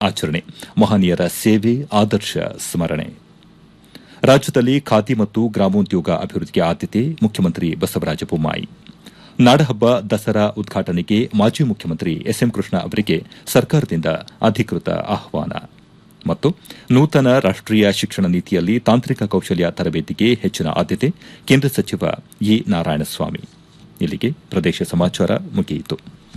ಆಚರಣೆ ಮಹನೀಯರ ಸೇವೆ ಆದರ್ಶ ಸ್ಮರಣೆ ರಾಜ್ಯದಲ್ಲಿ ಖಾದಿ ಮತ್ತು ಗ್ರಾಮೋದ್ಯೋಗ ಅಭಿವೃದ್ಧಿಗೆ ಆದ್ಯತೆ ಮುಖ್ಯಮಂತ್ರಿ ಬಸವರಾಜ ಬೊಮ್ಮಾಯಿ ನಾಡಹಬ್ಬ ದಸರಾ ಉದ್ಘಾಟನೆಗೆ ಮಾಜಿ ಮುಖ್ಯಮಂತ್ರಿ ಎಸ್ಎಂ ಕೃಷ್ಣ ಅವರಿಗೆ ಸರ್ಕಾರದಿಂದ ಅಧಿಕೃತ ಆಹ್ವಾನ ಮತ್ತು ನೂತನ ರಾಷ್ಟೀಯ ಶಿಕ್ಷಣ ನೀತಿಯಲ್ಲಿ ತಾಂತ್ರಿಕ ಕೌಶಲ್ಯ ತರಬೇತಿಗೆ ಹೆಚ್ಚಿನ ಆದ್ಯತೆ ಕೇಂದ್ರ ಸಚಿವ ಇ ನಾರಾಯಣಸ್ವಾಮಿ ಇಲ್ಲಿಗೆ ಪ್ರದೇಶ ಸಮಾಚಾರ ಮುಗಿಯಿತು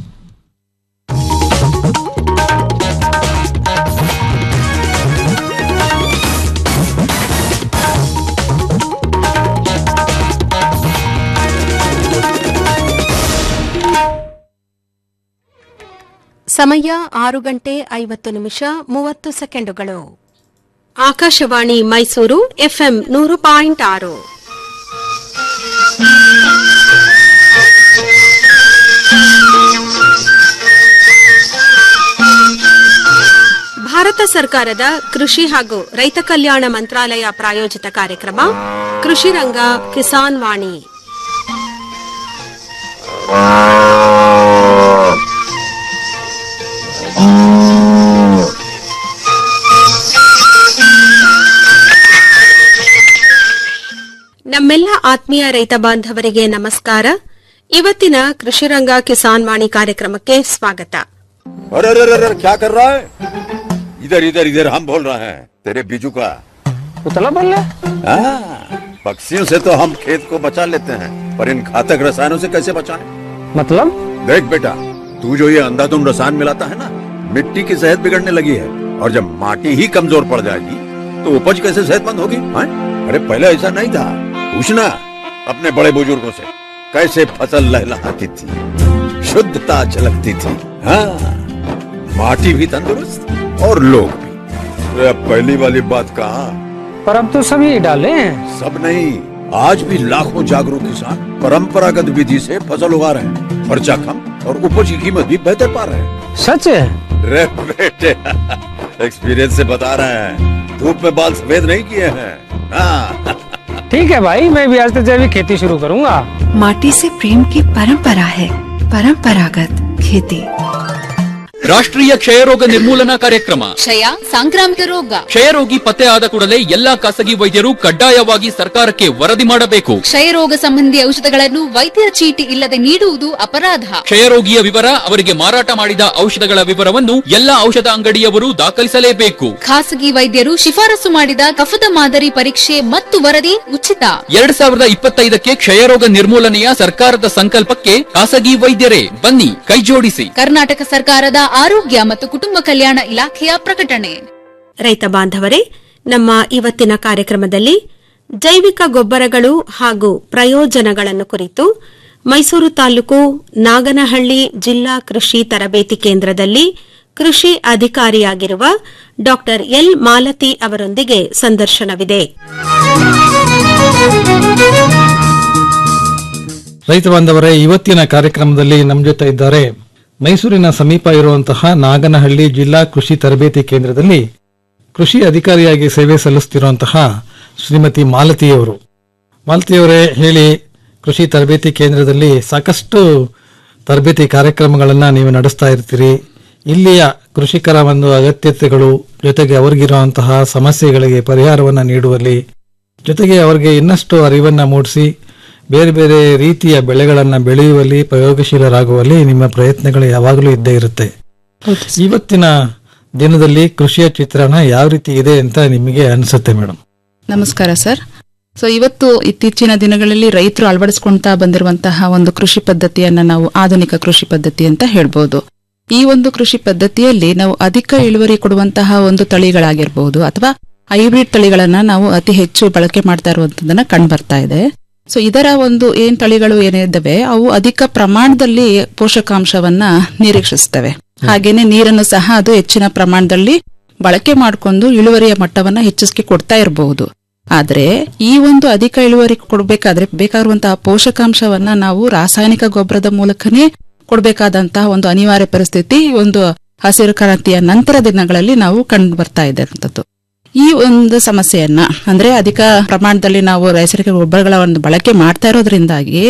ಸಮಯ ಆರು ಗಂಟೆ ಐವತ್ತು ನಿಮಿಷ ಮೂವತ್ತು ಸೆಕೆಂಡುಗಳು ಆಕಾಶವಾಣಿ ಮೈಸೂರು ಎಫ್ಎಂ ನೂರು ಪಾಯಿಂಟ್ ಆರು ಭಾರತ ಸರ್ಕಾರದ ಕೃಷಿ ಹಾಗೂ ರೈತ ಕಲ್ಯಾಣ ಮಂತ್ರಾಲಯ ಪ್ರಾಯೋಜಿತ ಕಾರ್ಯಕ್ರಮ ಕೃಷಿ ರಂಗ ಕಿಸಾನ್ ವಾಣಿ ನಮ್ಮೆಲ್ಲ ಆತ್ಮೀಯ ರೈತ ಬಾಂಧವರಿಗೆ ನಮಸ್ಕಾರ ಇವತ್ತಿನ ಕೃಷಿರಂಗ ಕಿಸಾನ್ ವಾಣಿ ಕಾರ್ಯಕ್ರಮಕ್ಕೆ ಸ್ವಾಗತ अरे अरे अरे अरे, क्या कर रहा है इधर इधर इधर हम बोल रहे हैं तेरे बीजू का उतला बोल रहा हाँ, पक्षियों से तो हम खेत को बचा लेते हैं पर इन घातक रसायनों से कैसे बचाएं? मतलब देख बेटा तू जो ये अंधाधुंध रसायन मिलाता है ना मिट्टी की सेहत बिगड़ने लगी है और जब माटी ही कमजोर पड़ जाएगी तो उपज कैसे सेहतमंद होगी हाँ? अरे पहले ऐसा नहीं था पूछना अपने बड़े बुजुर्गों से कैसे फसल लहलहाती थी शुद्धता झलकती थी हाँ माटी भी तंदुरुस्त और लोग भी अरे अब पहली वाली बात कहा पर अब तो सभी डाले हैं सब नहीं आज भी लाखों जागरूक किसान परंपरागत विधि से फसल उगा रहे हैं खर्चा कम और उपज की कीमत भी बेहतर पा रहे हैं सच है रे बेटे एक्सपीरियंस से बता रहे हैं धूप में बाल सफेद नहीं किए हैं हाँ ठीक है भाई मैं भी आज से जैविक खेती शुरू करूंगा माटी से प्रेम की परंपरा है परंपरागत खेती ರಾಷ್ಟ್ರೀಯ ಕ್ಷಯರೋಗ ನಿರ್ಮೂಲನಾ ಕಾರ್ಯಕ್ರಮ ಕ್ಷಯ ಸಾಂಕ್ರಾಮಿಕ ರೋಗ ಕ್ಷಯರೋಗಿ ಪತ್ತೆ ಆದ ಕೂಡಲೇ ಎಲ್ಲಾ ಖಾಸಗಿ ವೈದ್ಯರು ಕಡ್ಡಾಯವಾಗಿ ಸರ್ಕಾರಕ್ಕೆ ವರದಿ ಮಾಡಬೇಕು ಕ್ಷಯರೋಗ ಸಂಬಂಧಿ ಔಷಧಗಳನ್ನು ವೈದ್ಯರ ಚೀಟಿ ಇಲ್ಲದೆ ನೀಡುವುದು ಅಪರಾಧ ಕ್ಷಯರೋಗಿಯ ವಿವರ ಅವರಿಗೆ ಮಾರಾಟ ಮಾಡಿದ ಔಷಧಗಳ ವಿವರವನ್ನು ಎಲ್ಲಾ ಔಷಧ ಅಂಗಡಿಯವರು ದಾಖಲಿಸಲೇಬೇಕು ಖಾಸಗಿ ವೈದ್ಯರು ಶಿಫಾರಸು ಮಾಡಿದ ಕಫದ ಮಾದರಿ ಪರೀಕ್ಷೆ ಮತ್ತು ವರದಿ ಉಚಿತ ಎರಡ್ ಸಾವಿರದ ಇಪ್ಪತ್ತೈದಕ್ಕೆ ಕ್ಷಯರೋಗ ನಿರ್ಮೂಲನೆಯ ಸರ್ಕಾರದ ಸಂಕಲ್ಪಕ್ಕೆ ಖಾಸಗಿ ವೈದ್ಯರೇ ಬನ್ನಿ ಕೈಜೋಡಿಸಿ ಕರ್ನಾಟಕ ಸರ್ಕಾರದ ಆರೋಗ್ಯ ಮತ್ತು ಕುಟುಂಬ ಕಲ್ಯಾಣ ಇಲಾಖೆಯ ಪ್ರಕಟಣೆ ರೈತ ಬಾಂಧವರೇ ನಮ್ಮ ಇವತ್ತಿನ ಕಾರ್ಯಕ್ರಮದಲ್ಲಿ ಜೈವಿಕ ಗೊಬ್ಬರಗಳು ಹಾಗೂ ಪ್ರಯೋಜನಗಳನ್ನು ಕುರಿತು ಮೈಸೂರು ತಾಲೂಕು ನಾಗನಹಳ್ಳಿ ಜಿಲ್ಲಾ ಕೃಷಿ ತರಬೇತಿ ಕೇಂದ್ರದಲ್ಲಿ ಕೃಷಿ ಅಧಿಕಾರಿಯಾಗಿರುವ ಡಾ ಎಲ್ ಮಾಲತಿ ಅವರೊಂದಿಗೆ ಸಂದರ್ಶನವಿದೆ ರೈತ ಬಾಂಧವರೇ ಇವತ್ತಿನ ಕಾರ್ಯಕ್ರಮದಲ್ಲಿ ನಮ್ಮ ಜೊತೆ ಇದ್ದಾರೆ ಮೈಸೂರಿನ ಸಮೀಪ ಇರುವಂತಹ ನಾಗನಹಳ್ಳಿ ಜಿಲ್ಲಾ ಕೃಷಿ ತರಬೇತಿ ಕೇಂದ್ರದಲ್ಲಿ ಕೃಷಿ ಅಧಿಕಾರಿಯಾಗಿ ಸೇವೆ ಸಲ್ಲಿಸುತ್ತಿರುವಂತಹ ಶ್ರೀಮತಿ ಮಾಲತಿಯವರು ಮಾಲತಿಯವರೇ ಹೇಳಿ ಕೃಷಿ ತರಬೇತಿ ಕೇಂದ್ರದಲ್ಲಿ ಸಾಕಷ್ಟು ತರಬೇತಿ ಕಾರ್ಯಕ್ರಮಗಳನ್ನು ನೀವು ನಡೆಸ್ತಾ ಇರ್ತೀರಿ ಇಲ್ಲಿಯ ಕೃಷಿಕರ ಒಂದು ಅಗತ್ಯತೆಗಳು ಜೊತೆಗೆ ಅವರಿಗಿರುವಂತಹ ಸಮಸ್ಯೆಗಳಿಗೆ ಪರಿಹಾರವನ್ನು ನೀಡುವಲ್ಲಿ ಜೊತೆಗೆ ಅವರಿಗೆ ಇನ್ನಷ್ಟು ಅರಿವನ್ನ ಮೂಡಿಸಿ ಬೇರೆ ಬೇರೆ ರೀತಿಯ ಬೆಳೆಗಳನ್ನು ಬೆಳೆಯುವಲ್ಲಿ ಪ್ರಯೋಗಶೀಲರಾಗುವಲ್ಲಿ ನಿಮ್ಮ ಪ್ರಯತ್ನಗಳು ಯಾವಾಗಲೂ ಇದ್ದೇ ಇರುತ್ತೆ ಇವತ್ತಿನ ದಿನದಲ್ಲಿ ಕೃಷಿಯ ಚಿತ್ರಣ ಯಾವ ರೀತಿ ಇದೆ ಅಂತ ನಿಮಗೆ ಅನಿಸುತ್ತೆ ಮೇಡಮ್ ನಮಸ್ಕಾರ ಸರ್ ಸೊ ಇವತ್ತು ಇತ್ತೀಚಿನ ದಿನಗಳಲ್ಲಿ ರೈತರು ಅಳವಡಿಸ್ಕೊಂತಾ ಬಂದಿರುವಂತಹ ಒಂದು ಕೃಷಿ ಪದ್ಧತಿಯನ್ನ ನಾವು ಆಧುನಿಕ ಕೃಷಿ ಪದ್ಧತಿ ಅಂತ ಹೇಳ್ಬೋದು ಈ ಒಂದು ಕೃಷಿ ಪದ್ಧತಿಯಲ್ಲಿ ನಾವು ಅಧಿಕ ಇಳುವರಿ ಕೊಡುವಂತಹ ಒಂದು ತಳಿಗಳಾಗಿರ್ಬಹುದು ಅಥವಾ ಹೈಬ್ರಿಡ್ ತಳಿಗಳನ್ನ ನಾವು ಅತಿ ಹೆಚ್ಚು ಬಳಕೆ ಮಾಡ್ತಾ ಇರುವಂತದನ್ನ ಕಂಡು ಬರ್ತಾ ಇದೆ ಸೊ ಇದರ ಒಂದು ಏನ್ ತಳಿಗಳು ಏನಿದ್ದಾವೆ ಅವು ಅಧಿಕ ಪ್ರಮಾಣದಲ್ಲಿ ಪೋಷಕಾಂಶವನ್ನ ನಿರೀಕ್ಷಿಸ್ತವೆ ಹಾಗೇನೆ ನೀರನ್ನು ಸಹ ಅದು ಹೆಚ್ಚಿನ ಪ್ರಮಾಣದಲ್ಲಿ ಬಳಕೆ ಮಾಡಿಕೊಂಡು ಇಳುವರಿಯ ಮಟ್ಟವನ್ನ ಹೆಚ್ಚಿಸಿ ಕೊಡ್ತಾ ಇರಬಹುದು ಆದ್ರೆ ಈ ಒಂದು ಅಧಿಕ ಇಳುವರಿ ಕೊಡಬೇಕಾದ್ರೆ ಬೇಕಾಗಿರುವಂತಹ ಪೋಷಕಾಂಶವನ್ನ ನಾವು ರಾಸಾಯನಿಕ ಗೊಬ್ಬರದ ಮೂಲಕನೇ ಕೊಡಬೇಕಾದಂತಹ ಒಂದು ಅನಿವಾರ್ಯ ಪರಿಸ್ಥಿತಿ ಈ ಒಂದು ಹಸಿರು ಕ್ರಾಂತಿಯ ನಂತರ ದಿನಗಳಲ್ಲಿ ನಾವು ಕಂಡು ಬರ್ತಾ ಇದೆ ಅಂತದ್ದು ಈ ಒಂದು ಸಮಸ್ಯೆಯನ್ನ ಅಂದ್ರೆ ಅಧಿಕ ಪ್ರಮಾಣದಲ್ಲಿ ನಾವು ರಾಸಾಯನಿಕ ಗೊಬ್ಬರಗಳ ಒಂದು ಬಳಕೆ ಮಾಡ್ತಾ ಇರೋದ್ರಿಂದಾಗಿ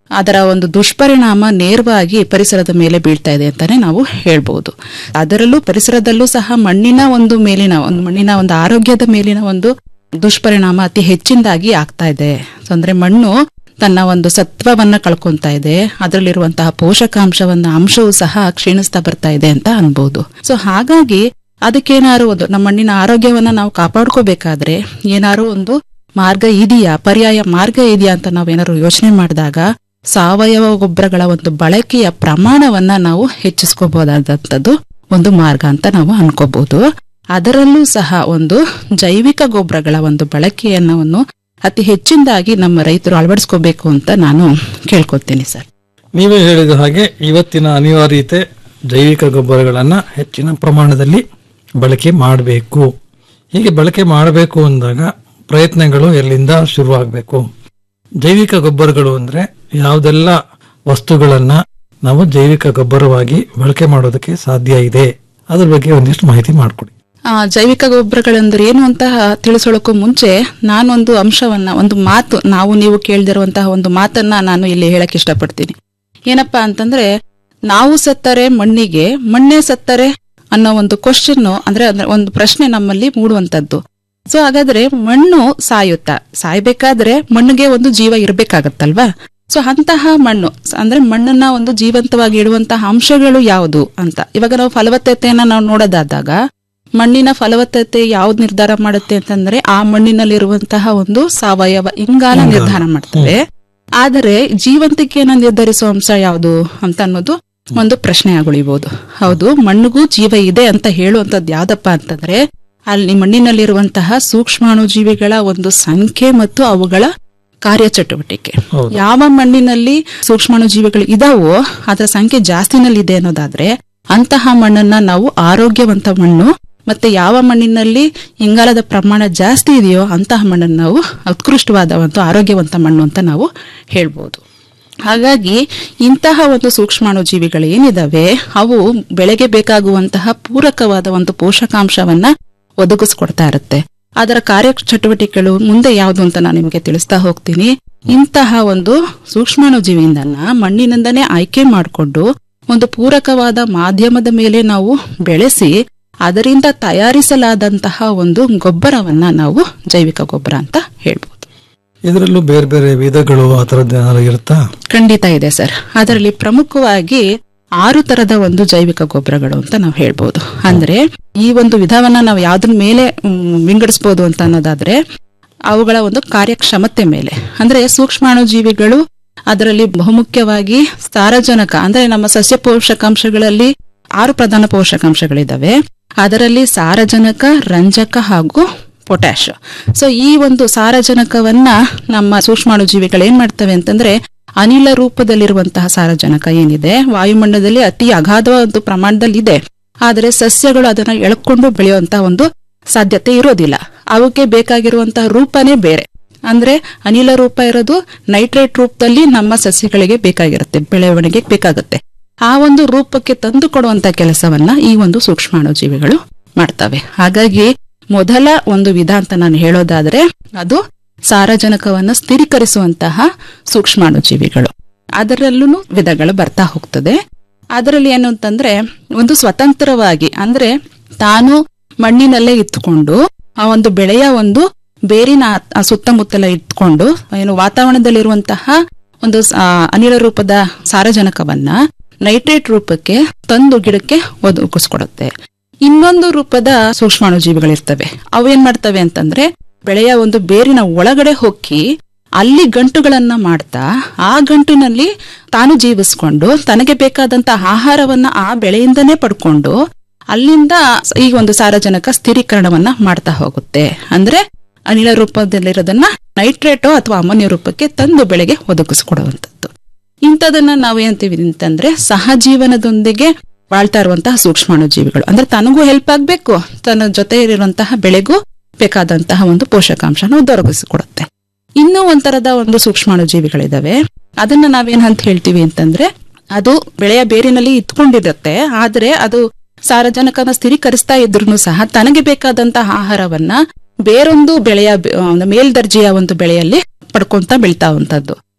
ಅದರ ಒಂದು ದುಷ್ಪರಿಣಾಮ ನೇರವಾಗಿ ಪರಿಸರದ ಮೇಲೆ ಬೀಳ್ತಾ ಇದೆ ಅಂತಾನೆ ನಾವು ಹೇಳ್ಬಹುದು ಅದರಲ್ಲೂ ಪರಿಸರದಲ್ಲೂ ಸಹ ಮಣ್ಣಿನ ಒಂದು ಮೇಲಿನ ಒಂದು ಮಣ್ಣಿನ ಒಂದು ಆರೋಗ್ಯದ ಮೇಲಿನ ಒಂದು ದುಷ್ಪರಿಣಾಮ ಅತಿ ಹೆಚ್ಚಿನದಾಗಿ ಆಗ್ತಾ ಇದೆ ಸೊ ಅಂದ್ರೆ ಮಣ್ಣು ತನ್ನ ಒಂದು ಸತ್ವವನ್ನ ಕಳ್ಕೊಂತಾ ಇದೆ ಅದರಲ್ಲಿರುವಂತಹ ಪೋಷಕಾಂಶವನ್ನ ಅಂಶವೂ ಸಹ ಕ್ಷೀಣಿಸ್ತಾ ಬರ್ತಾ ಇದೆ ಅಂತ ಅನ್ಬಹುದು ಸೊ ಹಾಗಾಗಿ ಅದಕ್ಕೇನಾದ್ರು ಒಂದು ನಮ್ಮ ಮಣ್ಣಿನ ಆರೋಗ್ಯವನ್ನ ನಾವು ಕಾಪಾಡ್ಕೋಬೇಕಾದ್ರೆ ಏನಾದ್ರು ಒಂದು ಮಾರ್ಗ ಇದೆಯಾ ಪರ್ಯಾಯ ಮಾರ್ಗ ಇದೆಯಾ ಅಂತ ನಾವೇನಾದ್ರು ಯೋಚನೆ ಮಾಡಿದಾಗ ಸಾವಯವ ಗೊಬ್ಬರಗಳ ಒಂದು ಬಳಕೆಯ ಪ್ರಮಾಣವನ್ನ ನಾವು ಹೆಚ್ಚಿಸ್ಕೋಬಹುದಾದಂಥದ್ದು ಒಂದು ಮಾರ್ಗ ಅಂತ ನಾವು ಅನ್ಕೋಬಹುದು ಅದರಲ್ಲೂ ಸಹ ಒಂದು ಜೈವಿಕ ಗೊಬ್ಬರಗಳ ಒಂದು ಬಳಕೆಯನ್ನವನ್ನು ಅತಿ ಹೆಚ್ಚಿನದಾಗಿ ನಮ್ಮ ರೈತರು ಅಳವಡಿಸ್ಕೋಬೇಕು ಅಂತ ನಾನು ಕೇಳ್ಕೊತೀನಿ ಸರ್ ನೀವೇ ಹೇಳಿದ ಹಾಗೆ ಇವತ್ತಿನ ಅನಿವಾರ್ಯತೆ ಜೈವಿಕ ಗೊಬ್ಬರಗಳನ್ನ ಹೆಚ್ಚಿನ ಪ್ರಮಾಣದಲ್ಲಿ ಬಳಕೆ ಮಾಡಬೇಕು ಹೀಗೆ ಬಳಕೆ ಮಾಡಬೇಕು ಅಂದಾಗ ಪ್ರಯತ್ನಗಳು ಎಲ್ಲಿಂದ ಶುರುವಾಗಬೇಕು ಜೈವಿಕ ಗೊಬ್ಬರಗಳು ಅಂದ್ರೆ ಯಾವುದೆಲ್ಲ ವಸ್ತುಗಳನ್ನ ನಾವು ಜೈವಿಕ ಗೊಬ್ಬರವಾಗಿ ಬಳಕೆ ಮಾಡೋದಕ್ಕೆ ಸಾಧ್ಯ ಇದೆ ಅದ್ರ ಬಗ್ಗೆ ಒಂದಿಷ್ಟು ಮಾಹಿತಿ ಮಾಡಿಕೊಡಿ ಆ, ಜೈವಿಕ ಗೊಬ್ಬರಗಳೆಂದ್ರೆ ಏನು ಅಂತ ತಿಳಿಸೋಳಕ್ಕೂ ಮುಂಚೆ ನಾನೊಂದು ಅಂಶವನ್ನ ಒಂದು ಮಾತು ನಾವು ನೀವು ಕೇಳ್ದಿರುವಂತಹ ಒಂದು ಮಾತನ್ನ ನಾನು ಇಲ್ಲಿ ಹೇಳಕ್ ಇಷ್ಟಪಡ್ತೀನಿ ಏನಪ್ಪಾ ಅಂತಂದ್ರೆ ನಾವು ಸತ್ತರೆ ಮಣ್ಣಿಗೆ ಮಣ್ಣೇ ಸತ್ತರೆ ಅನ್ನೋ ಒಂದು ಕ್ವಶನ್ ಅಂದ್ರೆ ಅಂದ್ರೆ ಒಂದು ಪ್ರಶ್ನೆ ನಮ್ಮಲ್ಲಿ ಮೂಡುವಂತದ್ದು ಸೊ ಹಾಗಾದ್ರೆ ಮಣ್ಣು ಸಾಯುತ್ತಾ ಸಾಯ್ಬೇಕಾದ್ರೆ ಮಣ್ಣಿಗೆ ಒಂದು ಜೀವ ಇರ್ಬೇಕಾಗತ್ತಲ್ವಾ ಸೊ ಅಂತಹ ಮಣ್ಣು ಸ- ಅಂದ್ರೆ ಮಣ್ಣನ್ನ ಒಂದು ಜೀವಂತವಾಗಿ ಇಡುವಂತಹ ಅಂಶಗಳು ಯಾವುದು ಅಂತ ಇವಾಗ ನಾವು ಫಲವತ್ತತೆಯನ್ನ ನಾವು ನೋಡೋದಾದಾಗ ಮಣ್ಣಿನ ಫಲವತ್ತತೆ ಯಾವ್ದು ನಿರ್ಧಾರ ಮಾಡುತ್ತೆ ಅಂತಂದ್ರೆ ಆ ಮಣ್ಣಿನಲ್ಲಿರುವಂತಹ ಒಂದು ಸಾವಯವ ಇಂಗಾಲ ನಿರ್ಧಾರ ಮಾಡ್ತವೆ ಆದರೆ ಜೀವಂತಿಕೆಯನ್ನ ನಿರ್ಧರಿಸುವ ಅಂಶ ಯಾವುದು ಅಂತ ಅನ್ನೋದು ಒಂದು ಪ್ರಶ್ನೆ ಆಗುಳಿಬಹುದು ಹೌದು ಮಣ್ಣಿಗೂ ಜೀವ ಇದೆ ಅಂತ ಹೇಳುವಂತದ್ದು ಯಾವ್ದಪ್ಪ ಅಂತಂದ್ರೆ ಅಲ್ಲಿ ಮಣ್ಣಿನಲ್ಲಿರುವಂತಹ ಸೂಕ್ಷ್ಮಾಣು ಜೀವಿಗಳ ಒಂದು ಸಂಖ್ಯೆ ಮತ್ತು ಅವುಗಳ ಕಾರ್ಯಚಟುವಟಿಕೆ ಹೌದು. ಯಾವ ಮಣ್ಣಿನಲ್ಲಿ ಸೂಕ್ಷ್ಮಾಣು ಜೀವಿಗಳು ಇದಾವೋ ಅದರ ಸಂಖ್ಯೆ ಜಾಸ್ತಿನಲ್ಲಿ ಇದೆ ಅನ್ನೋದಾದ್ರೆ ಅಂತಹ ಮಣ್ಣನ್ನ ನಾವು ಆರೋಗ್ಯವಂತ ಮಣ್ಣು ಮತ್ತೆ ಯಾವ ಮಣ್ಣಿನಲ್ಲಿ ಇಂಗಾಲದ ಪ್ರಮಾಣ ಜಾಸ್ತಿ ಇದೆಯೋ ಅಂತಹ ಮಣ್ಣನ್ನು ನಾವು ಉತ್ಕೃಷ್ಟವಾದ ಒಂದು ಆರೋಗ್ಯವಂತ ಮಣ್ಣು ಅಂತ ನಾವು ಹೇಳ್ಬೋದು ಹಾಗಾಗಿ ಇಂತಹ ಒಂದು ಸೂಕ್ಷ್ಮಾಣು ಜೀವಿಗಳು ಏನಿದಾವೆ ಅವು ಬೆಳೆಗೆ ಬೇಕಾಗುವಂತಹ ಪೂರಕವಾದ ಒಂದು ಪೋಷಕಾಂಶವನ್ನ ಒದಗಿಸ್ಕೊಡ್ತಾ ಇರುತ್ತೆ ಅದರ ಕಾರ್ಯ ಚಟುವಟಿಕೆಗಳು ಮುಂದೆ ಯಾವುದು ಅಂತ ನಾನು ನಿಮಗೆ ತಿಳಿಸ್ತಾ ಹೋಗ್ತೀನಿ ಇಂತಹ ಒಂದು ಸೂಕ್ಷ್ಮಾಣು ಜೀವಿಯಿಂದನ್ನ ಮಣ್ಣಿನಿಂದನೇ ಆಯ್ಕೆ ಮಾಡಿಕೊಂಡು ಒಂದು ಪೂರಕವಾದ ಮಾಧ್ಯಮದ ಮೇಲೆ ನಾವು ಬೆಳೆಸಿ ಅದರಿಂದ ತಯಾರಿಸಲಾದಂತಹ ಒಂದು ಗೊಬ್ಬರವನ್ನ ನಾವು ಜೈವಿಕ ಗೊಬ್ಬರ ಅಂತ ಹೇಳ್ಬೋದು ಇದರಲ್ಲೂ ಬೇರೆ ಬೇರೆ ವಿಧಗಳು ಆ ಥರದ್ದು ಏನಾದ್ರು ಇರುತ್ತಾ ಖಂಡಿತ ಇದೆ ಸರ್ ಅದರಲ್ಲಿ ಪ್ರಮುಖವಾಗಿ ಆರು ತರದ ಒಂದು ಜೈವಿಕ ಗೊಬ್ಬರಗಳು ಅಂತ ನಾವು ಹೇಳ್ಬೋದು ಅಂದ್ರೆ ಈ ಒಂದು ವಿಧವನ್ನ ನಾವು ಯಾವ್ದ್ರ ಮೇಲೆ ಮ್, ವಿಂಗಡಿಸ್ಬೋದು ಅಂತ ಅನ್ನೋದಾದ್ರೆ ಅವುಗಳ ಒಂದು ಕಾರ್ಯಕ್ಷಮತೆ ಮೇಲೆ ಅಂದ್ರೆ ಸೂಕ್ಷ್ಮಾಣು ಜೀವಿಗಳು ಅದರಲ್ಲಿ ಬಹುಮುಖ್ಯವಾಗಿ ಸಾರಜನಕ ಅಂದ್ರೆ ನಮ್ಮ ಸಸ್ಯ ಪೋಷಕಾಂಶಗಳಲ್ಲಿ ಆರು ಪ್ರಧಾನ ಪೋಷಕಾಂಶಗಳಿದಾವೆ ಅದರಲ್ಲಿ ಸಾರಜನಕ ರಂಜಕ ಹಾಗೂ ಪೊಟ್ಯಾಶ್ ಸೊ ಈ ಒಂದು ಸಾರಜನಕವನ್ನ ನಮ್ಮ ಸೂಕ್ಷ್ಮಾಣು ಜೀವಿಗಳು ಏನ್ ಮಾಡ್ತವೆ ಅಂತಂದ್ರೆ ಅನಿಲ ರೂಪದಲ್ಲಿರುವಂತಹ ಸಾರಜನಕ ಏನಿದೆ ವಾಯುಮಂಡಲದಲ್ಲಿ ಅತಿ ಅಗಾಧವಾದ ಒಂದು ಪ್ರಮಾಣದಲ್ಲಿ ಇದೆ ಆದರೆ ಸಸ್ಯಗಳು ಅದನ್ನ ಎಳ್ಕೊಂಡು ಬೆಳೆಯುವಂತಹ ಒಂದು ಸಾಧ್ಯತೆ ಇರೋದಿಲ್ಲ ಅವಕ್ಕೆ ಬೇಕಾಗಿರುವಂತಹ ರೂಪನೇ ಬೇರೆ ಅಂದ್ರೆ ಅನಿಲ ರೂಪ ಇರೋದು ನೈಟ್ರೇಟ್ ರೂಪದಲ್ಲಿ ನಮ್ಮ ಸಸ್ಯಗಳಿಗೆ ಬೇಕಾಗಿರುತ್ತೆ ಬೆಳವಣಿಗೆಗೆ ಬೇಕಾಗುತ್ತೆ ಆ ಒಂದು ರೂಪಕ್ಕೆ ತಂದು ಕೊಡುವಂತ ಕೆಲಸವನ್ನ ಈ ಒಂದು ಸೂಕ್ಷ್ಮಾಣು ಜೀವಿಗಳು ಮಾಡ್ತವೆ ಹಾಗಾಗಿ ಮೊದಲ ಒಂದು ವಿಧ ಅಂತ ನಾನು ಹೇಳೋದಾದ್ರೆ ಅದು ಸಾರಜನಕವನ್ನು ಸ್ಥಿರೀಕರಿಸುವಂತಹ ಸೂಕ್ಷ್ಮಾಣು ಜೀವಿಗಳು ಅದರಲ್ಲೂ ವಿಧಗಳು ಬರ್ತಾ ಹೋಗ್ತದೆ ಅದರಲ್ಲಿ ಏನು ಅಂತಂದ್ರೆ ಒಂದು ಸ್ವತಂತ್ರವಾಗಿ ಅಂದ್ರೆ ತಾನು ಮಣ್ಣಿನಲ್ಲೇ ಇತ್ತುಕೊಂಡು ಆ ಒಂದು ಬೆಳೆಯ ಒಂದು ಬೇರಿನ ಆ- ಆ ಸುತ್ತಮುತ್ತಲ ಇಟ್ಕೊಂಡು ಏನು ವಾತಾವರಣದಲ್ಲಿರುವಂತಹ ಒಂದು ಸ- ಆ, ಅನಿಲ ರೂಪದ ಸಾರಜನಕವನ್ನ ನೈಟ್ರೇಟ್ ರೂಪಕ್ಕೆ ತಂದು ಗಿಡಕ್ಕೆ ಒದಗಿಸ್ಕೊಡುತ್ತೆ ಇನ್ನೊಂದು ರೂಪದ ಸೂಕ್ಷ್ಮಾಣು ಜೀವಿಗಳಿರ್ತವೆ ಅವು ಏನ್ ಮಾಡ್ತವೆ ಅಂತಂದ್ರೆ ಬೆಳೆಯ ಒಂದು ಬೇರಿನ ಒಳಗಡೆ ಹೊಕ್ಕಿ ಅಲ್ಲಿ ಗಂಟುಗಳನ್ನ ಮಾಡ್ತಾ ಆ ಗಂಟಿನಲ್ಲಿ ತಾನು ಜೀವಿಸ್ಕೊಂಡು ತನಗೆ ಬೇಕಾದಂತ ಆಹಾರವನ್ನ ಆ ಬೆಳೆಯಿಂದನೇ ಪಡ್ಕೊಂಡು ಅಲ್ಲಿಂದ ಈ ಒಂದು ಸಾರಜನಕ ಸ್ಥಿರೀಕರಣವನ್ನ ಮಾಡ್ತಾ ಹೋಗುತ್ತೆ ಅಂದ್ರೆ ಅನಿಲ ರೂಪದಲ್ಲಿರೋದನ್ನ ನೈಟ್ರೇಟೋ ಅಥವಾ ಅಮೋನಿಯ ರೂಪಕ್ಕೆ ತಂದು ಬೆಳೆಗೆ ಒದಗಿಸ್ಕೊಡುವಂಥದ್ದು ಇಂಥದನ್ನ ನಾವು ಏನಂತೀವಿ ಅಂತಂದ್ರೆ ಸಹಜೀವನದೊಂದಿಗೆ ಬಾಳ್ತಾ ಇರುವಂತಹ ಸೂಕ್ಷ್ಮಾಣು ಜೀವಿಗಳು ಅಂದ್ರೆ ತನಗೂ ಹೆಲ್ಪ್ ಆಗ್ಬೇಕು ತನ್ನ ಜೊತೆ ಇರುವಂತಹ ಬೆಳೆಗೂ ಬೇಕಾದಂತಹ ಒಂದು ಪೋಷಕಾಂಶನ ದೊರಕಿಸಿಕೊಡುತ್ತೆ ಇನ್ನೂ ಒಂಥರದ ಒಂದು ಸೂಕ್ಷ್ಮಾಣು ಜೀವಿಗಳಿದಾವೆ ಅದನ್ನ ನಾವೇನ್ ಅಂತ ಹೇಳ್ತೀವಿ ಅಂತಂದ್ರೆ ಅದು ಬೆಳೆಯ ಬೇರಿನಲ್ಲಿ ಇತ್ಕೊಂಡಿರುತ್ತೆ ಆದ್ರೆ ಅದು ಸಾರಜನಕನ ಸ್ಥಿರೀಕರಿಸ್ತಾ ಇದ್ರು ಸಹ ತನಗೆ ಬೇಕಾದಂತಹ ಆಹಾರವನ್ನ ಬೇರೊಂದು ಬೆಳೆಯ ಬೆ- ಆ, ಒಂದು ಮೇಲ್ದರ್ಜೆಯ ಒಂದು ಬೆಳೆಯಲ್ಲಿ ಪಡ್ಕೊಂತ ಬೆಳಿತಾವಂತದ್ದು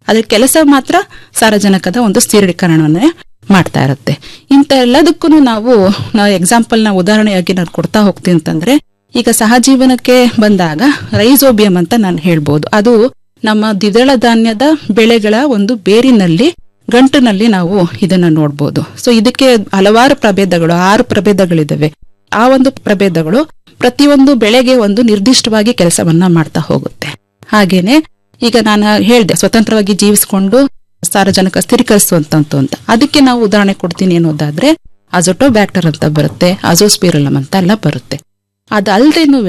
ಅದ್ರ ಕೆಲಸ ಮಾತ್ರ ಸಾರಜನಕದ ಒಂದು ಸ್ಥಿರೀಕರಣವನ್ನೇ ಮಾಡ್ತಾ ಇರುತ್ತೆ ಇಂಥ ಎಲ್ಲದಕ್ಕೂ ನಾವು ನಾವು ಎಕ್ಸಾಂಪಲ್ ನ ಉದಾಹರಣೆಯಾಗಿ ನಾನು ಕೊಡ್ತಾ ಹೋಗ್ತೀನಿ ಅಂತಂದ್ರೆ ಈಗ ಸಹಜೀವನಕ್ಕೆ ಬಂದಾಗ ರೈಸೋಬಿಯಂ ಅಂತ ನಾನು ಹೇಳ್ಬೋದು ಅದು ನಮ್ಮ ದ್ವಿದಳ ಧಾನ್ಯದ ಬೆಳೆಗಳ ಒಂದು ಬೇರಿನಲ್ಲಿ ಗಂಟಿನಲ್ಲಿ ನಾವು ಇದನ್ನ ನೋಡ್ಬೋದು ಸೊ ಇದಕ್ಕೆ ಹಲವಾರು ಪ್ರಭೇದಗಳು ಆರು ಪ್ರಭೇದಗಳಿದಾವೆ ಆ ಒಂದು ಪ್ರಭೇದಗಳು ಪ್ರತಿಯೊಂದು ಬೆಳೆಗೆ ಒಂದು ನಿರ್ದಿಷ್ಟವಾಗಿ ಕೆಲಸವನ್ನ ಮಾಡ್ತಾ ಹೋಗುತ್ತೆ ಹಾಗೇನೆ ಈಗ ನಾನು ಹೇಳ್ದೆ ಸ್ವತಂತ್ರವಾಗಿ ಜೀವಿಸಿಕೊಂಡು ಸಾರಜನಕ ಸ್ಥಿರೀಕರಿಸುವಂತಂತು ಅಂತ ಅದಕ್ಕೆ ನಾವು ಉದಾಹರಣೆ ಕೊಡ್ತೀನಿ ಅನ್ನೋದಾದ್ರೆ ಅಜೋಟೋಬ್ಯಾಕ್ಟರ್ ಅಂತ ಬರುತ್ತೆ ಅಜೋಸ್ಪಿರಲಮ್ ಅಂತ ಎಲ್ಲ ಬರುತ್ತೆ ಅದಲ್ದೇನು